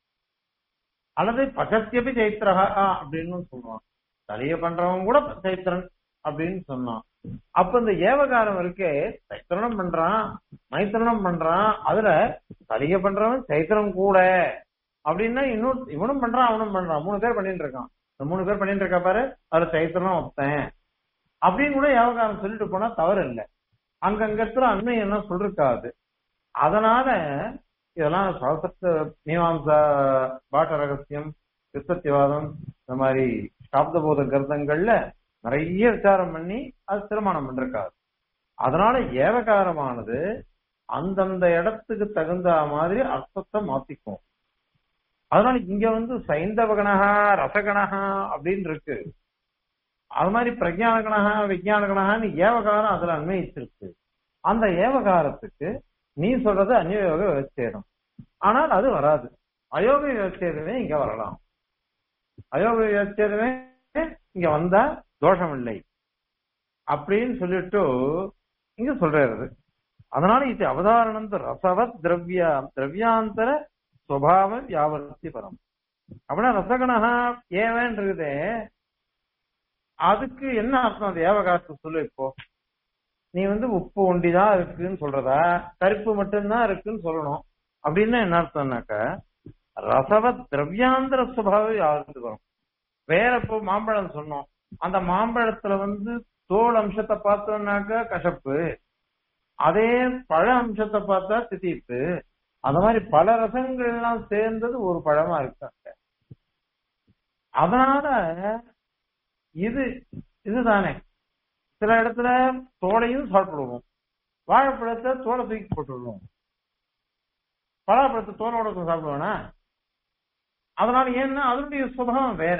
அல்லது பச்சத்தியபி சைத்திரகா அப்படின்னு சொல்றான் தலைய பண்றவன் கூட சைத்திரன் அப்படின்னு சொன்னான் அப்ப இந்த ஏவகாரம் இருக்கே சைத்திரணம் பண்றான் மைத்திரணம் பண்றான் அதுல தலைய பண்றவன் சைத்திரம் கூட அப்படின்னா இன்னும் இவனும் பண்றான் அவனும் பண்றான் மூணு பேர் பண்ணிட்டு இருக்கான் இந்த மூணு பேர் பண்ணிட்டு இருக்கா பாரு அதுல சைத்திரம் ஒருத்தன் அப்படின்னு கூட ஏவகாரம் சொல்லிட்டு போனா தவறு இல்லை அங்கங்க இருக்கிற அண்மை என்ன சொல்லிருக்காது அதனால இதெல்லாம் சாஸ்திர மீமாம்சா பாட்ட ரகசியம் சித்தத்திவாதம் இந்த மாதிரி சாப்தபோத கருதங்கள்ல நிறைய விசாரம் பண்ணி அது திருமணம் பண்ணிருக்காது அதனால ஏவகாரமானது அந்தந்த இடத்துக்கு தகுந்த மாதிரி அர்த்தத்தை மாத்திக்கும் அதனால இங்க வந்து சைந்தவகணகா ரசகணகா அப்படின்னு இருக்கு அது மாதிரி பிரஜான கணகா விஜயான கணகான்னு ஏவகாரம் அதுல அன்வயிச்சிருக்கு அந்த ஏவகாரத்துக்கு நீ சொல்றது அந்நியோக விவச்சேதம் ஆனால் அது வராது அயோக விவச்சேதமே இங்க வரலாம் அயோக விவச்சேதமே இங்க வந்தா தோஷம் இல்லை அப்படின்னு சொல்லிட்டு இங்க சொல்றது அதனால இது அவதாரணம் ரசவத் திரவியா திரவியாந்தர சுவாவ வியாபர்த்தி பரம் அப்படின்னா ரசகணகா ஏவன் இருக்குதே அதுக்கு என்ன அர்த்தம் அந்த ஏவகாசத்தை சொல்லு இப்போ நீ வந்து உப்பு ஒண்டிதான் இருக்குன்னு சொல்றதா கருப்பு மட்டும்தான் இருக்குன்னு சொல்லணும் அப்படின்னா என்ன அர்த்தம்னாக்க ரசவ திரவியாந்திர சுபாவம் யாருக்கு வரும் வேற இப்போ மாம்பழம் சொன்னோம் அந்த மாம்பழத்துல வந்து தோல் அம்சத்தை பார்த்தோம்னாக்க கசப்பு அதே பழ அம்சத்தை பார்த்தா தித்திப்பு அந்த மாதிரி பல ரசங்கள் எல்லாம் சேர்ந்தது ஒரு பழமா இருக்காங்க அதனால இது இதுதானே சில இடத்துல தோலையும் சாப்பிடுவோம் வாழைப்பழத்தை தோலை தூக்கி போட்டுடுவோம் பலாப்பழத்தை தோலோட சாப்பிடுவேனா அதனால ஏன்னா அதனுடைய சுபாவம் வேற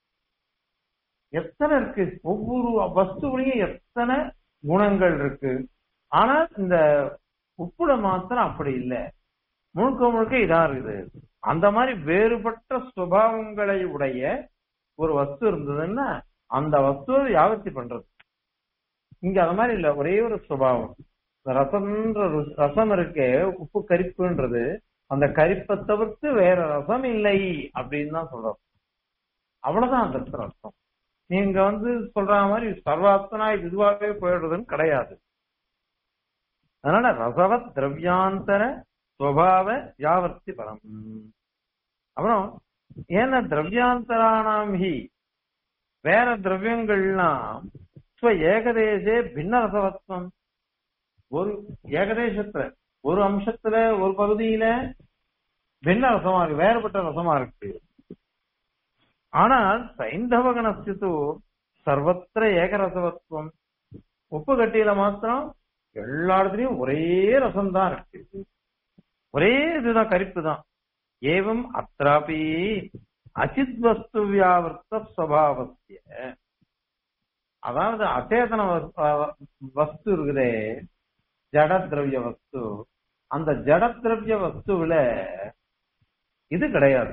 எத்தனை இருக்கு ஒவ்வொரு வஸ்துவிலையும் எத்தனை குணங்கள் இருக்கு ஆனா இந்த உப்புல மாத்திரம் அப்படி இல்லை முழுக்க முழுக்க இதா இருக்குது அந்த மாதிரி வேறுபட்ட சுபாவங்களை உடைய ஒரு வஸ்து இருந்ததுன்னா அந்த வஸ்துவை வியாபத்தி பண்றது இங்க அது மாதிரி இல்ல ஒரே ஒரு சுபாவம் ரசம்ன்ற ரசம் இருக்கே உப்பு கரிப்புன்றது அந்த கரிப்பை தவிர்த்து வேற ரசம் இல்லை அப்படின்னு தான் சொல்றோம் அவ்வளவுதான் அந்த இடத்துல அர்த்தம் நீங்க வந்து சொல்ற மாதிரி சர்வாத்தனா இதுவாகவே போயிடுறதுன்னு கிடையாது அதனால ரசவ திரவியாந்தர சுவாவ வியாவர்த்தி பரம் அப்புறம் ஏன்னா திரவியாந்தரானாம் ஹி வேற திரவியங்கள்லாம் ஸ்வ ஏகதேசே பின்ன ரசவத்வம் ஒரு ஏகதேசத்துல ஒரு அம்சத்துல ஒரு பகுதியில பின்ன ரசமா இருக்கு வேறுபட்ட ரசமா இருக்கு ஆனால் சைந்தவகணஸ்து சர்வத்திர ஏகரசவத்துவம் உப்பு கட்டியில மாத்திரம் எல்லா இடத்துலயும் ஒரே ரசம் தான் இருக்கு ஒரே இதுதான் கரிப்பு தான் ஏவம் அத்ராபி அச்சித் வஸ்து வியாவர்த்த சுவாவசிய அதாவது அச்சேதன வஸ்து இருக்குதே ஜட திரவிய வஸ்து அந்த ஜட திரவிய வஸ்துவில இது கிடையாது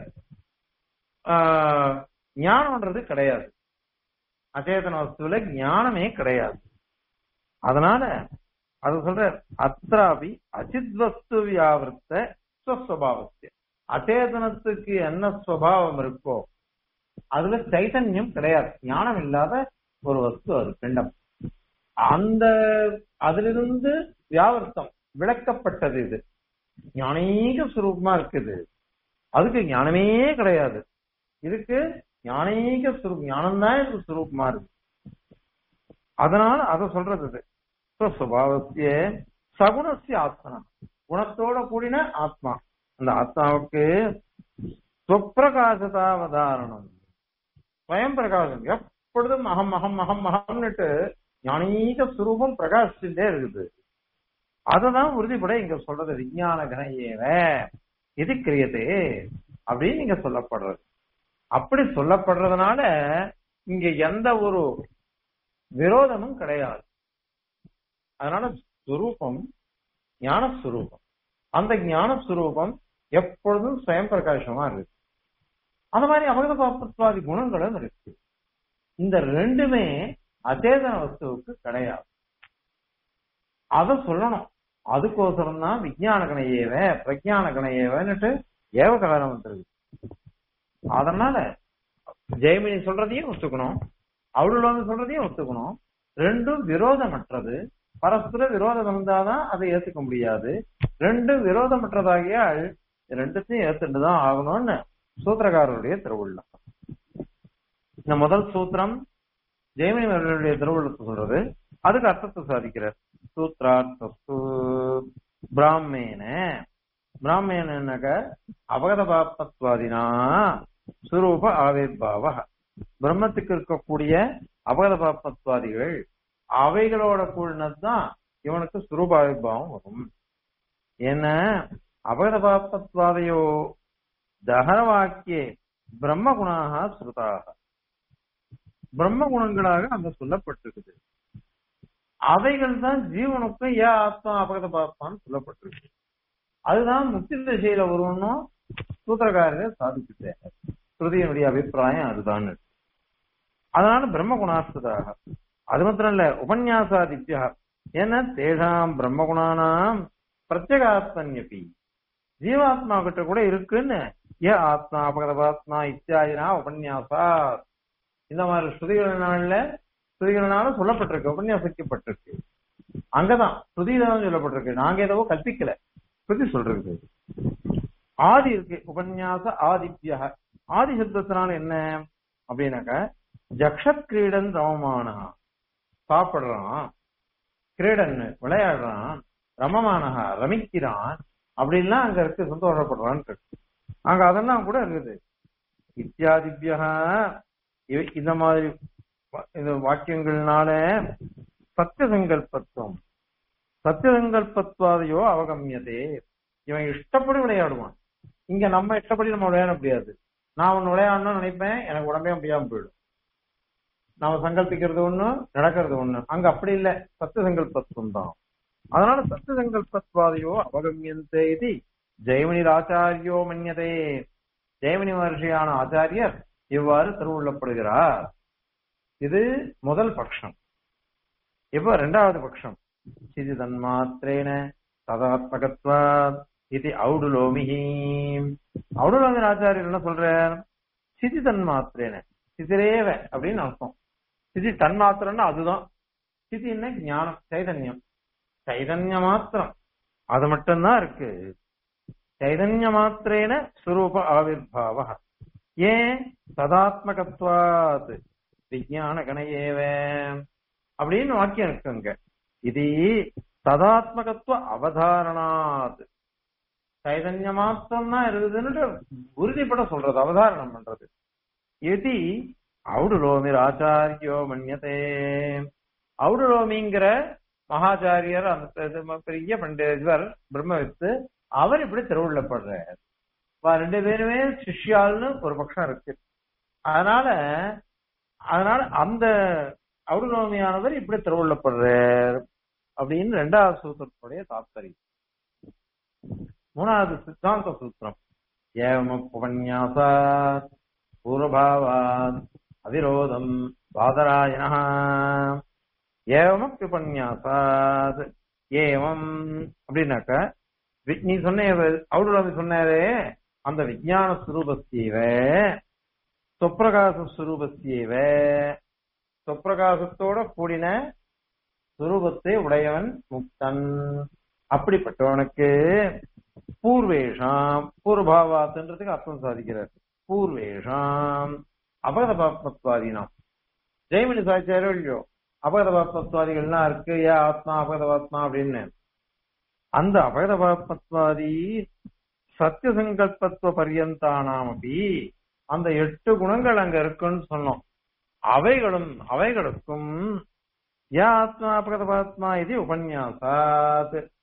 ஞானம்ன்றது கிடையாது அச்சேதன வஸ்துவில ஞானமே கிடையாது அதனால அது சொல்ற அத்ராபி அச்சித் வஸ்து வியாவிருத்த ஸ்வஸ்வபாவத்திய அச்சேதனத்துக்கு என்ன சுவாவம் இருக்கோ அதுல சைதன்யம் கிடையாது ஞானம் இல்லாத ஒரு வஸ்து அது பிண்டம் அந்த அதிலிருந்து வியாவர்த்தம் விளக்கப்பட்டது இது ஞானீக சுரூபமா இருக்குது அதுக்கு ஞானமே கிடையாது இதுக்கு ஞானீக சுரூப் ஞானம் தான் இதுக்கு சுரூபமா இருக்கு அதனால அதை சொல்றது இது சுவாவத்திய சகுணசிய ஆத்மனா குணத்தோட கூடின ஆத்மா அந்த ஆத்மாவுக்கு சொப்பிரகாசதாவதாரணம் ஸ்வயம் பிரகாசம் எப்பொழுதும் அகம் அகம் அகம் அகம்னுட்டு ஞானீக சுரூபம் பிரகாசிச்சுட்டே இருக்குது அததான் உறுதிப்பட இங்க சொல்றது விஞ்ஞான கணையேவ இது கிரியது அப்படின்னு இங்க சொல்லப்படுறது அப்படி சொல்லப்படுறதுனால இங்க எந்த ஒரு விரோதமும் கிடையாது அதனால சுரூபம் ஞானஸ்வரூபம் அந்த ஞானஸ்வரூபம் எப்பொழுதும் சுயம் பிரகாசமா இருக்கு அந்த மாதிரி அபகத பாப்பத்வாதி குணங்களும் இருக்கு இந்த ரெண்டுமே அச்சேதன வஸ்துவுக்கு கிடையாது அத சொல்லணும் அதுக்கோசரம் தான் விஜயான கணையேவ பிரஜான கணையேவன்னுட்டு ஏவகாரம் வந்துருக்கு அதனால ஜெயமினி சொல்றதையும் ஒத்துக்கணும் அவளுள்ள வந்து சொல்றதையும் ஒத்துக்கணும் ரெண்டும் விரோதமற்றது பரஸ்பர விரோதம் இருந்தாதான் அதை ஏத்துக்க முடியாது ரெண்டும் விரோதமற்றதாகியால் ரெண்டுத்தையும் ஏத்துட்டு தான் ஆகணும்னு சூத்திரக்காரருடைய திருவுள்ளம் இந்த முதல் சூத்திரம் ஜெயமினி அவர்களுடைய திருவுள்ளத்தை சொல்றது அதுக்கு அர்த்தத்தை சாதிக்கிறார் சூத்ரார்த்தஸ்து பிராமேன பிராமேனாக்க அபகத பாப்பத்வாதினா சுரூப ஆவிர்பாவ பிரம்மத்துக்கு இருக்கக்கூடிய அபகத பாப்பத்வாதிகள் அவைகளோட கூடினதுதான் இவனுக்கு சுரூப ஆவிர்பாவம் வரும் என்ன அபகத பாப்பத்வாதையோ தகர வாக்கியே பிரம்ம குணாக ஸ்ருதாக பிரம்ம குணங்களாக அங்க சொல்லப்பட்டிருக்குது அவைகள் தான் ஜீவனுக்கும் ஏ ஆத்மா அபகத பாப்பான்னு சொல்லப்பட்டிருக்கு அதுதான் முக்தி திசையில வருவனும் சூத்திரக்காரர்கள் சாதிச்சுட்டாங்க ஸ்ருதியினுடைய அபிப்பிராயம் அதுதான் அதனால பிரம்ம குணாஸ்தாக அது மாத்திரம் இல்ல உபன்யாசாதித்யா ஏன்னா தேஷாம் பிரம்ம குணானாம் பிரத்யேகாத்மன்யபி ஜீவாத்மா கிட்ட கூட இருக்குன்னு ஏ ஆத்மா அபகதபாத்மா இத்தியாதினா உபன்யாசா இந்த மாதிரி ஸ்ருதிகளினால ஸ்ருதிகளினால சொல்லப்பட்டிருக்கு உபன்யாசிக்கப்பட்டிருக்கு அங்கதான் ஸ்ருதியில தான் சொல்லப்பட்டிருக்கு நாங்க ஏதோ கற்பிக்கல ஸ்ருதி சொல்றது ஆதி இருக்கு உபன்யாச ஆதித்யா ஆதி சப்தத்தினால என்ன அப்படின்னாக்க ஜக்ஷத் கிரீடன் ரமமானா சாப்பிடுறான் கிரீடன் விளையாடுறான் ரமமானகா ரமிக்கிறான் அப்படின்லாம் அங்க இருக்கு சந்தோஷப்படுறான் இருக்கு அங்க அதெல்லாம் கூட இருக்குது இத்தியாதிபியா இந்த மாதிரி இந்த வாக்கியங்கள்னால சத்திய சங்கல்பத்துவம் சத்திய சங்கல்பத்வாதையோ அவகமியதே இவன் இஷ்டப்படி விளையாடுவான் இங்க நம்ம இஷ்டப்படி நம்ம விளையாட முடியாது நான் ஒன்னு விளையாடணும்னு நினைப்பேன் எனக்கு உடம்பே முடியாம போயிடும் நாம சங்கல்பிக்கிறது ஒண்ணு நடக்கிறது ஒண்ணு அங்க அப்படி இல்ல சத்திய சங்கல்பத்துவம் தான் அதனால சத்திய சங்கல்பத்வாதையோ அவகமியந்தே இது ஜெயமணிர் ஆச்சாரியோ மன்யதே ஜெயமணி மகர்ஷியான ஆச்சாரியர் இவ்வாறு திருவுள்ளப்படுகிறார் இது முதல் பட்சம் இப்ப ரெண்டாவது பட்சம் சிதி தன்மாத்திரேன ததாத்மகத்வா இது ஔடுலோமிஹி ஔடுலோமி ஆச்சாரியர் என்ன சொல்றார் சிதி தன்மாத்திரேன சிதிரேவ அப்படின்னு அர்த்தம் சிதி தன்மாத்திரம்னா அதுதான் சிதின்னா ஞானம் சைதன்யம் சைதன்ய மாத்திரம் அது மட்டும்தான் இருக்கு சைதன்ய மாத்திரேன சுரூப ஆவிர்பாவ ஏன் ததாத்மகத்வாத் விஜயான கணையேவ அப்படின்னு வாக்கியம் இருக்கு அங்க இது ததாத்மகத்துவ அவதாரணாத் சைதன்ய மாத்திரம் தான் இருக்குதுன்னு உறுதிப்பட சொல்றது அவதாரணம் பண்றது இது ஔடுலோமிர் ஆச்சாரியோ மன்யதே ஔடுலோமிங்கிற மகாச்சாரியர் அந்த பெரிய பண்டிதர் பிரம்மவித்து அவர் இப்படி திருவுள்ளப்படுறார் ரெண்டு பேருமே சிஷ்யால்னு ஒரு பட்சம் இருக்கு அதனால அதனால அந்த ஔடுலோமியானவர் இப்படி திருவுள்ளப்படுறார் அப்படின்னு ரெண்டாவது சூத்திரத்துடைய தாத்பரியம் மூணாவது சித்தாந்த சூத்திரம் ஏவம உபன்யாசா பூர்வபாவாத் அவிரோதம் பாதராயண ஏவம உபன்யாசாத் ஏவம் அப்படின்னாக்க நீ சொன்ன அவுடுலோமி சொன்னாரே அந்த விஜயான சுரூபஸ்தீவ சொப்பிரகாச சுரூபஸ்தீவ சொப்பிரகாசத்தோட கூடின சுரூபத்தை உடையவன் முக்தன் அப்படிப்பட்டவனுக்கு பூர்வேஷாம் பூர்வபாவாத்துன்றதுக்கு அர்த்தம் சாதிக்கிறார் பூர்வேஷாம் அபகத பாப்பத்வாதினாம் ஜெயமணி சாய்ச்சாரோ இல்லையோ அபகத பாப்பத்வாதிகள்லாம் இருக்கு ஏ ஆத்மா அபகத ஆத்மா அப்படின்னு அந்த அபகத பாப்பத்வாதி சத்திய சங்கல்பத்துவ பரியந்தானாம் அப்படி அந்த எட்டு குணங்கள் அங்க இருக்குன்னு சொன்னோம் அவைகளும் அவைகளுக்கும் யா ஆத்மா அபகத ஆத்மா இது உபன்யாசாத்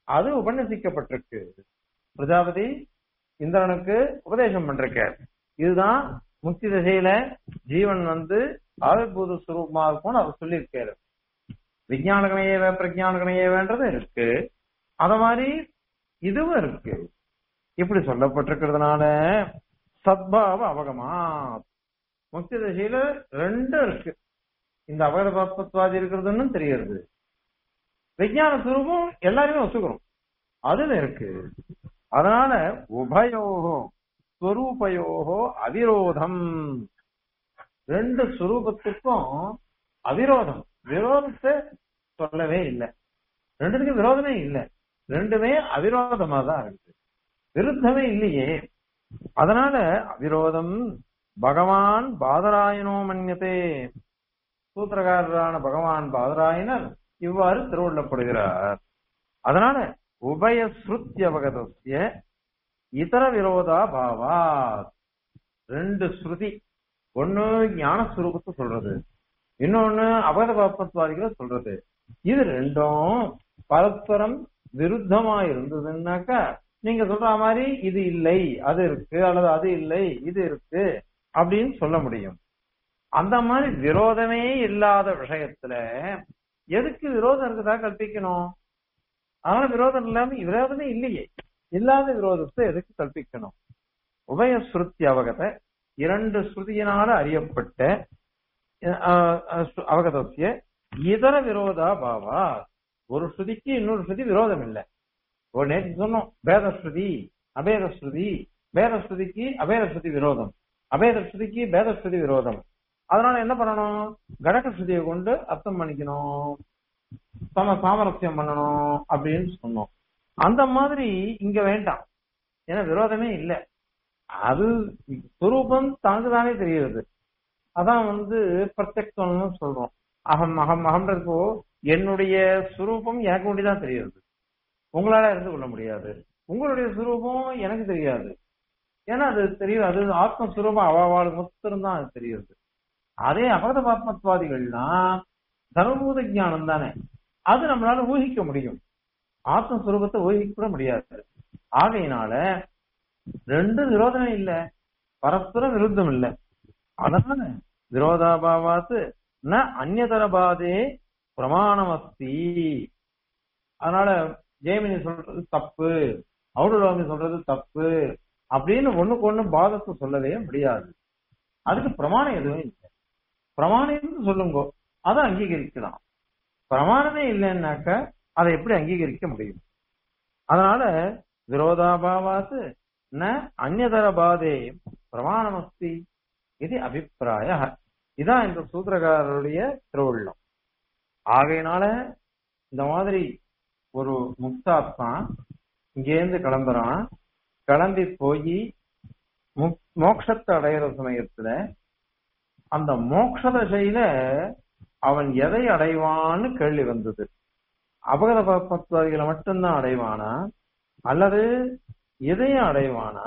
அது உபநசிக்கப்பட்டிருக்கு பிரஜாபதி இந்திரனுக்கு உபதேசம் பண்றார் இதுதான் முக்தி திசையில ஜீவன் வந்து ஆவிர்பூத சுரூபமா இருக்கும்னு அவர் சொல்லியிருக்காரு விஞ்ஞான கணையேவ பிரஜான கணையேவன்றது இருக்கு அத மாதிரி இதுவும் இருக்கு இப்படி சொல்லப்பட்டிருக்கிறதுனால சத்பாவ அவகமா முக்தி திசையில ரெண்டும் இருக்கு இந்த அவகத பாப்பத்வாதி இருக்கிறதுன்னு தெரியுது விஞ்ஞான சுரூபம் எல்லாருமே ஒத்துக்கிறோம் அதுல இருக்கு அதனால உபயோகோ ஸ்வரூபயோகோ அவிரோதம் ரெண்டு சுரூபத்துக்கும் அவிரோதம் விரோதத்தை சொல்லவே இல்லை ரெண்டுத்துக்கும் விரோதமே இல்லை ரெண்டுமே அவிரோதமா தான் இருக்கு விருத்தமே இல்லையே அதனால அவிரோதம் பகவான் பாதராயனோ மன்யத்தே சூத்திரகாரரான பகவான் பாதராயனர் இவ்வாறு திருவள்ளப்படுகிறார் அதனால உபய ஸ்ருத்தியவகதசிய இதர விரோதா பாவா ரெண்டு ஸ்ருதி ஒண்ணு ஞான சுரூபத்தை சொல்றது இன்னொன்னு அபகத பாப்பத்வாதிகளை சொல்றது இது ரெண்டும் பரஸ்பரம் விருத்தமா இருந்ததுன்னாக்கா நீங்க சொல்ற மாதிரி இது இல்லை அது இருக்கு அல்லது அது இல்லை இது இருக்கு அப்படின்னு சொல்ல முடியும் அந்த மாதிரி விரோதமே இல்லாத விஷயத்துல எதுக்கு விரோதம் இருக்குதா கல்பிக்கணும் அதனால விரோதம் இல்லாம விரோதமே இல்லையே இல்லாத விரோதத்தை எதுக்கு கல்பிக்கணும் உபய ஸ்ருதி அவகத இரண்டு ஸ்ருதியினால அறியப்பட்ட அவகதசிய இதர விரோதா பாவா ஒரு ஸ்ருதிக்கு இன்னொரு ஸ்ருதி விரோதம் இல்லை ஒரு நேற்று சொன்னோம் பேத ஸ்ருதி அபேத ஸ்ருதி பேத ஸ்ருதிக்கு அபேத ஸ்ருதி விரோதம் அபேத ஸ்ருதிக்கு பேத ஸ்ருதி விரோதம் அதனால என்ன பண்ணணும் கடக ஸ்ருதியை கொண்டு அர்த்தம் பண்ணிக்கணும் சம சாமரஸ்யம் பண்ணணும் அப்படின்னு சொன்னோம் அந்த மாதிரி இங்க வேண்டாம் ஏன்னா விரோதமே இல்லை அது சுரூபம் தனக்குதானே தெரியுது அதான் வந்து பிரத்யக்தம்னு சொல்றோம் அகம் அகம் அகம்ன்றப்போ என்னுடைய சுரூபம் எனக்கு ஒண்டிதான் தெரியுது உங்களால இருந்து கொள்ள முடியாது உங்களுடைய சுரூபம் எனக்கு தெரியாது ஏன்னா அது தெரியும் அது ஆத்ம சுரூபம் அவாவாளுக்கு மொத்தம் தான் அது தெரியுது அதே அபகத பாத்மத்வாதிகள்னா தர்மபூத ஞானம் தானே அது நம்மளால ஊகிக்க முடியும் ஆத்மஸ்வரூபத்தை ஊகிக்க கூட முடியாது ஆகையினால ரெண்டு விரோதமே இல்ல பரஸ்பர விருத்தம் இல்ல அதனால விரோதாபாவாத்து ந அந்நதரபாதே பிரமாணமஸ்தி அதனால ஜெயமினி சொல்றது தப்பு அவுடலோமி சொல்றது தப்பு அப்படின்னு ஒண்ணுக்கு ஒண்ணு பாதத்தை சொல்லவே முடியாது அதுக்கு பிரமாணம் எதுவும் இல்லை பிரமாணம் சொல்லுங்க அதை அங்கீகரிக்கலாம் பிரமாணமே இல்லைன்னாக்க அதை எப்படி அங்கீகரிக்க முடியும் அதனால விரோதாபாவாத்து ந அந்நதர பாதே பிரமாணமஸ்தி இது அபிப்பிராய இதான் இந்த சூத்திரகாரருடைய திருவுள்ளம் ஆகையினால இந்த மாதிரி ஒரு முக்தாத்மா இங்கேருந்து கிளம்புறான் கிளம்பி போய் மோட்சத்தை அடையிற சமயத்துல அந்த மோட்ச தசையில அவன் எதை அடைவான்னு கேள்வி வந்தது அபகத பத்வாதிகளை மட்டும்தான் அடைவானா அல்லது எதையும் அடைவானா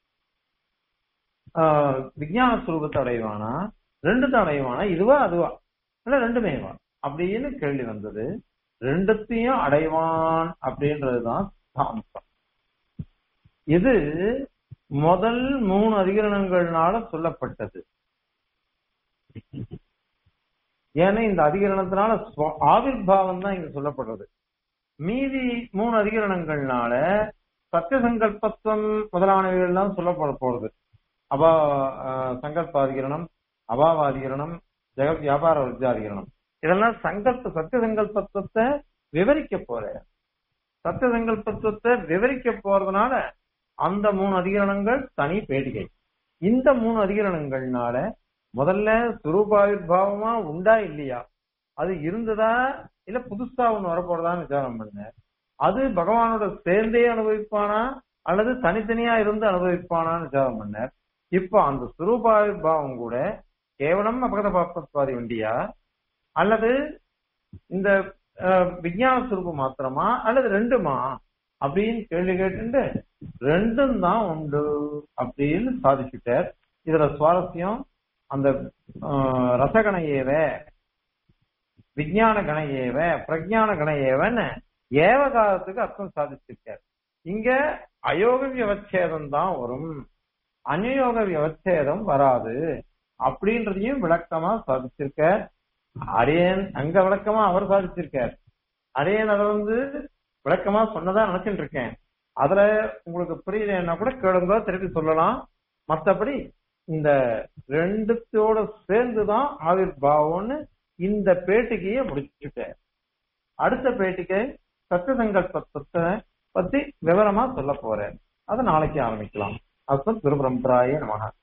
விஜயான சுரூபத்தை அடைவானா ரெண்டுத்தை அடைவானா இதுவா அதுவா இல்ல ரெண்டுமேவா அப்படின்னு கேள்வி வந்தது ரெண்டுத்தையும் அடைவான் அப்படின்றதுதான் சாம்சம் இது முதல் மூணு அதிகரணங்கள்னால சொல்லப்பட்டது ஏன்னா இந்த அதிகரணத்தினால ஆவிர்வாவம் தான் இங்க சொல்லப்படுறது மீதி மூணு அதிகரணங்கள்னால சத்திய சங்கல்பத்துவம் முதலானவைகள்லாம் சொல்லப்பட போறது அபா சங்கல்பாதிகரணம் அபாவாதிகரணம் ஜெகத் வியாபார வர்ஜாதிகரணம் இதெல்லாம் சங்கல்ப சத்திய சங்கல்பத்துவத்தை விவரிக்க போற சத்திய சங்கல்பத்துவத்தை விவரிக்க போறதுனால அந்த மூணு அதிகரணங்கள் தனி பேடிகை இந்த மூணு அதிகரணங்கள்னால முதல்ல சுரூபாவிர்பாவமா உண்டா இல்லையா அது இருந்ததா இல்ல புதுசா ஒண்ணு வரப்போறதான்னு விசாரம் பண்ண அது பகவானோட சேர்ந்தே அனுபவிப்பானா அல்லது தனித்தனியா இருந்து அனுபவிப்பானான்னு விசாரம் பண்ணார் இப்போ அந்த சுரூபாவிர்பாவம் கூட கேவலம் அபகத பாப்பத்வாதி வண்டியா அல்லது இந்த விஞ்ஞான சுரூபம் மாத்திரமா அல்லது ரெண்டுமா அப்படின்னு கேள்வி கேட்டு ரெண்டும் தான் உண்டு அப்படின்னு சாதிச்சுட்டார் இதுல சுவாரஸ்யம் அந்த ரசகண ஏவ விஜயான கண ஏவ பிரஜான கண ஏவன்னு ஏவகாலத்துக்கு அர்த்தம் சாதிச்சிருக்கார் இங்க அயோக வியவச்சேதம் தான் வரும் அநியோக வியவச்சேதம் வராது அப்படின்றதையும் விளக்கமா சாதிச்சிருக்க அரியன் அங்க விளக்கமா அவர் சாதிச்சிருக்கார் அரியன் அதை வந்து விளக்கமா சொன்னதா நினைச்சிட்டு இருக்கேன் அதுல உங்களுக்கு புரியலன்னா கூட கேளுங்க திருப்பி சொல்லலாம் மத்தபடி இந்த ரெண்டுத்தோட சேர்ந்துதான் ஆவிர் பாவம்னு இந்த பேட்டிக்கையே முடிச்சுட்டேன் அடுத்த பேட்டிக்கை சத்திய சங்கல்பத்தை பத்தி விவரமா சொல்ல போறேன் அதை நாளைக்கு ஆரம்பிக்கலாம் அப்ப குரு பரம்பராய நமக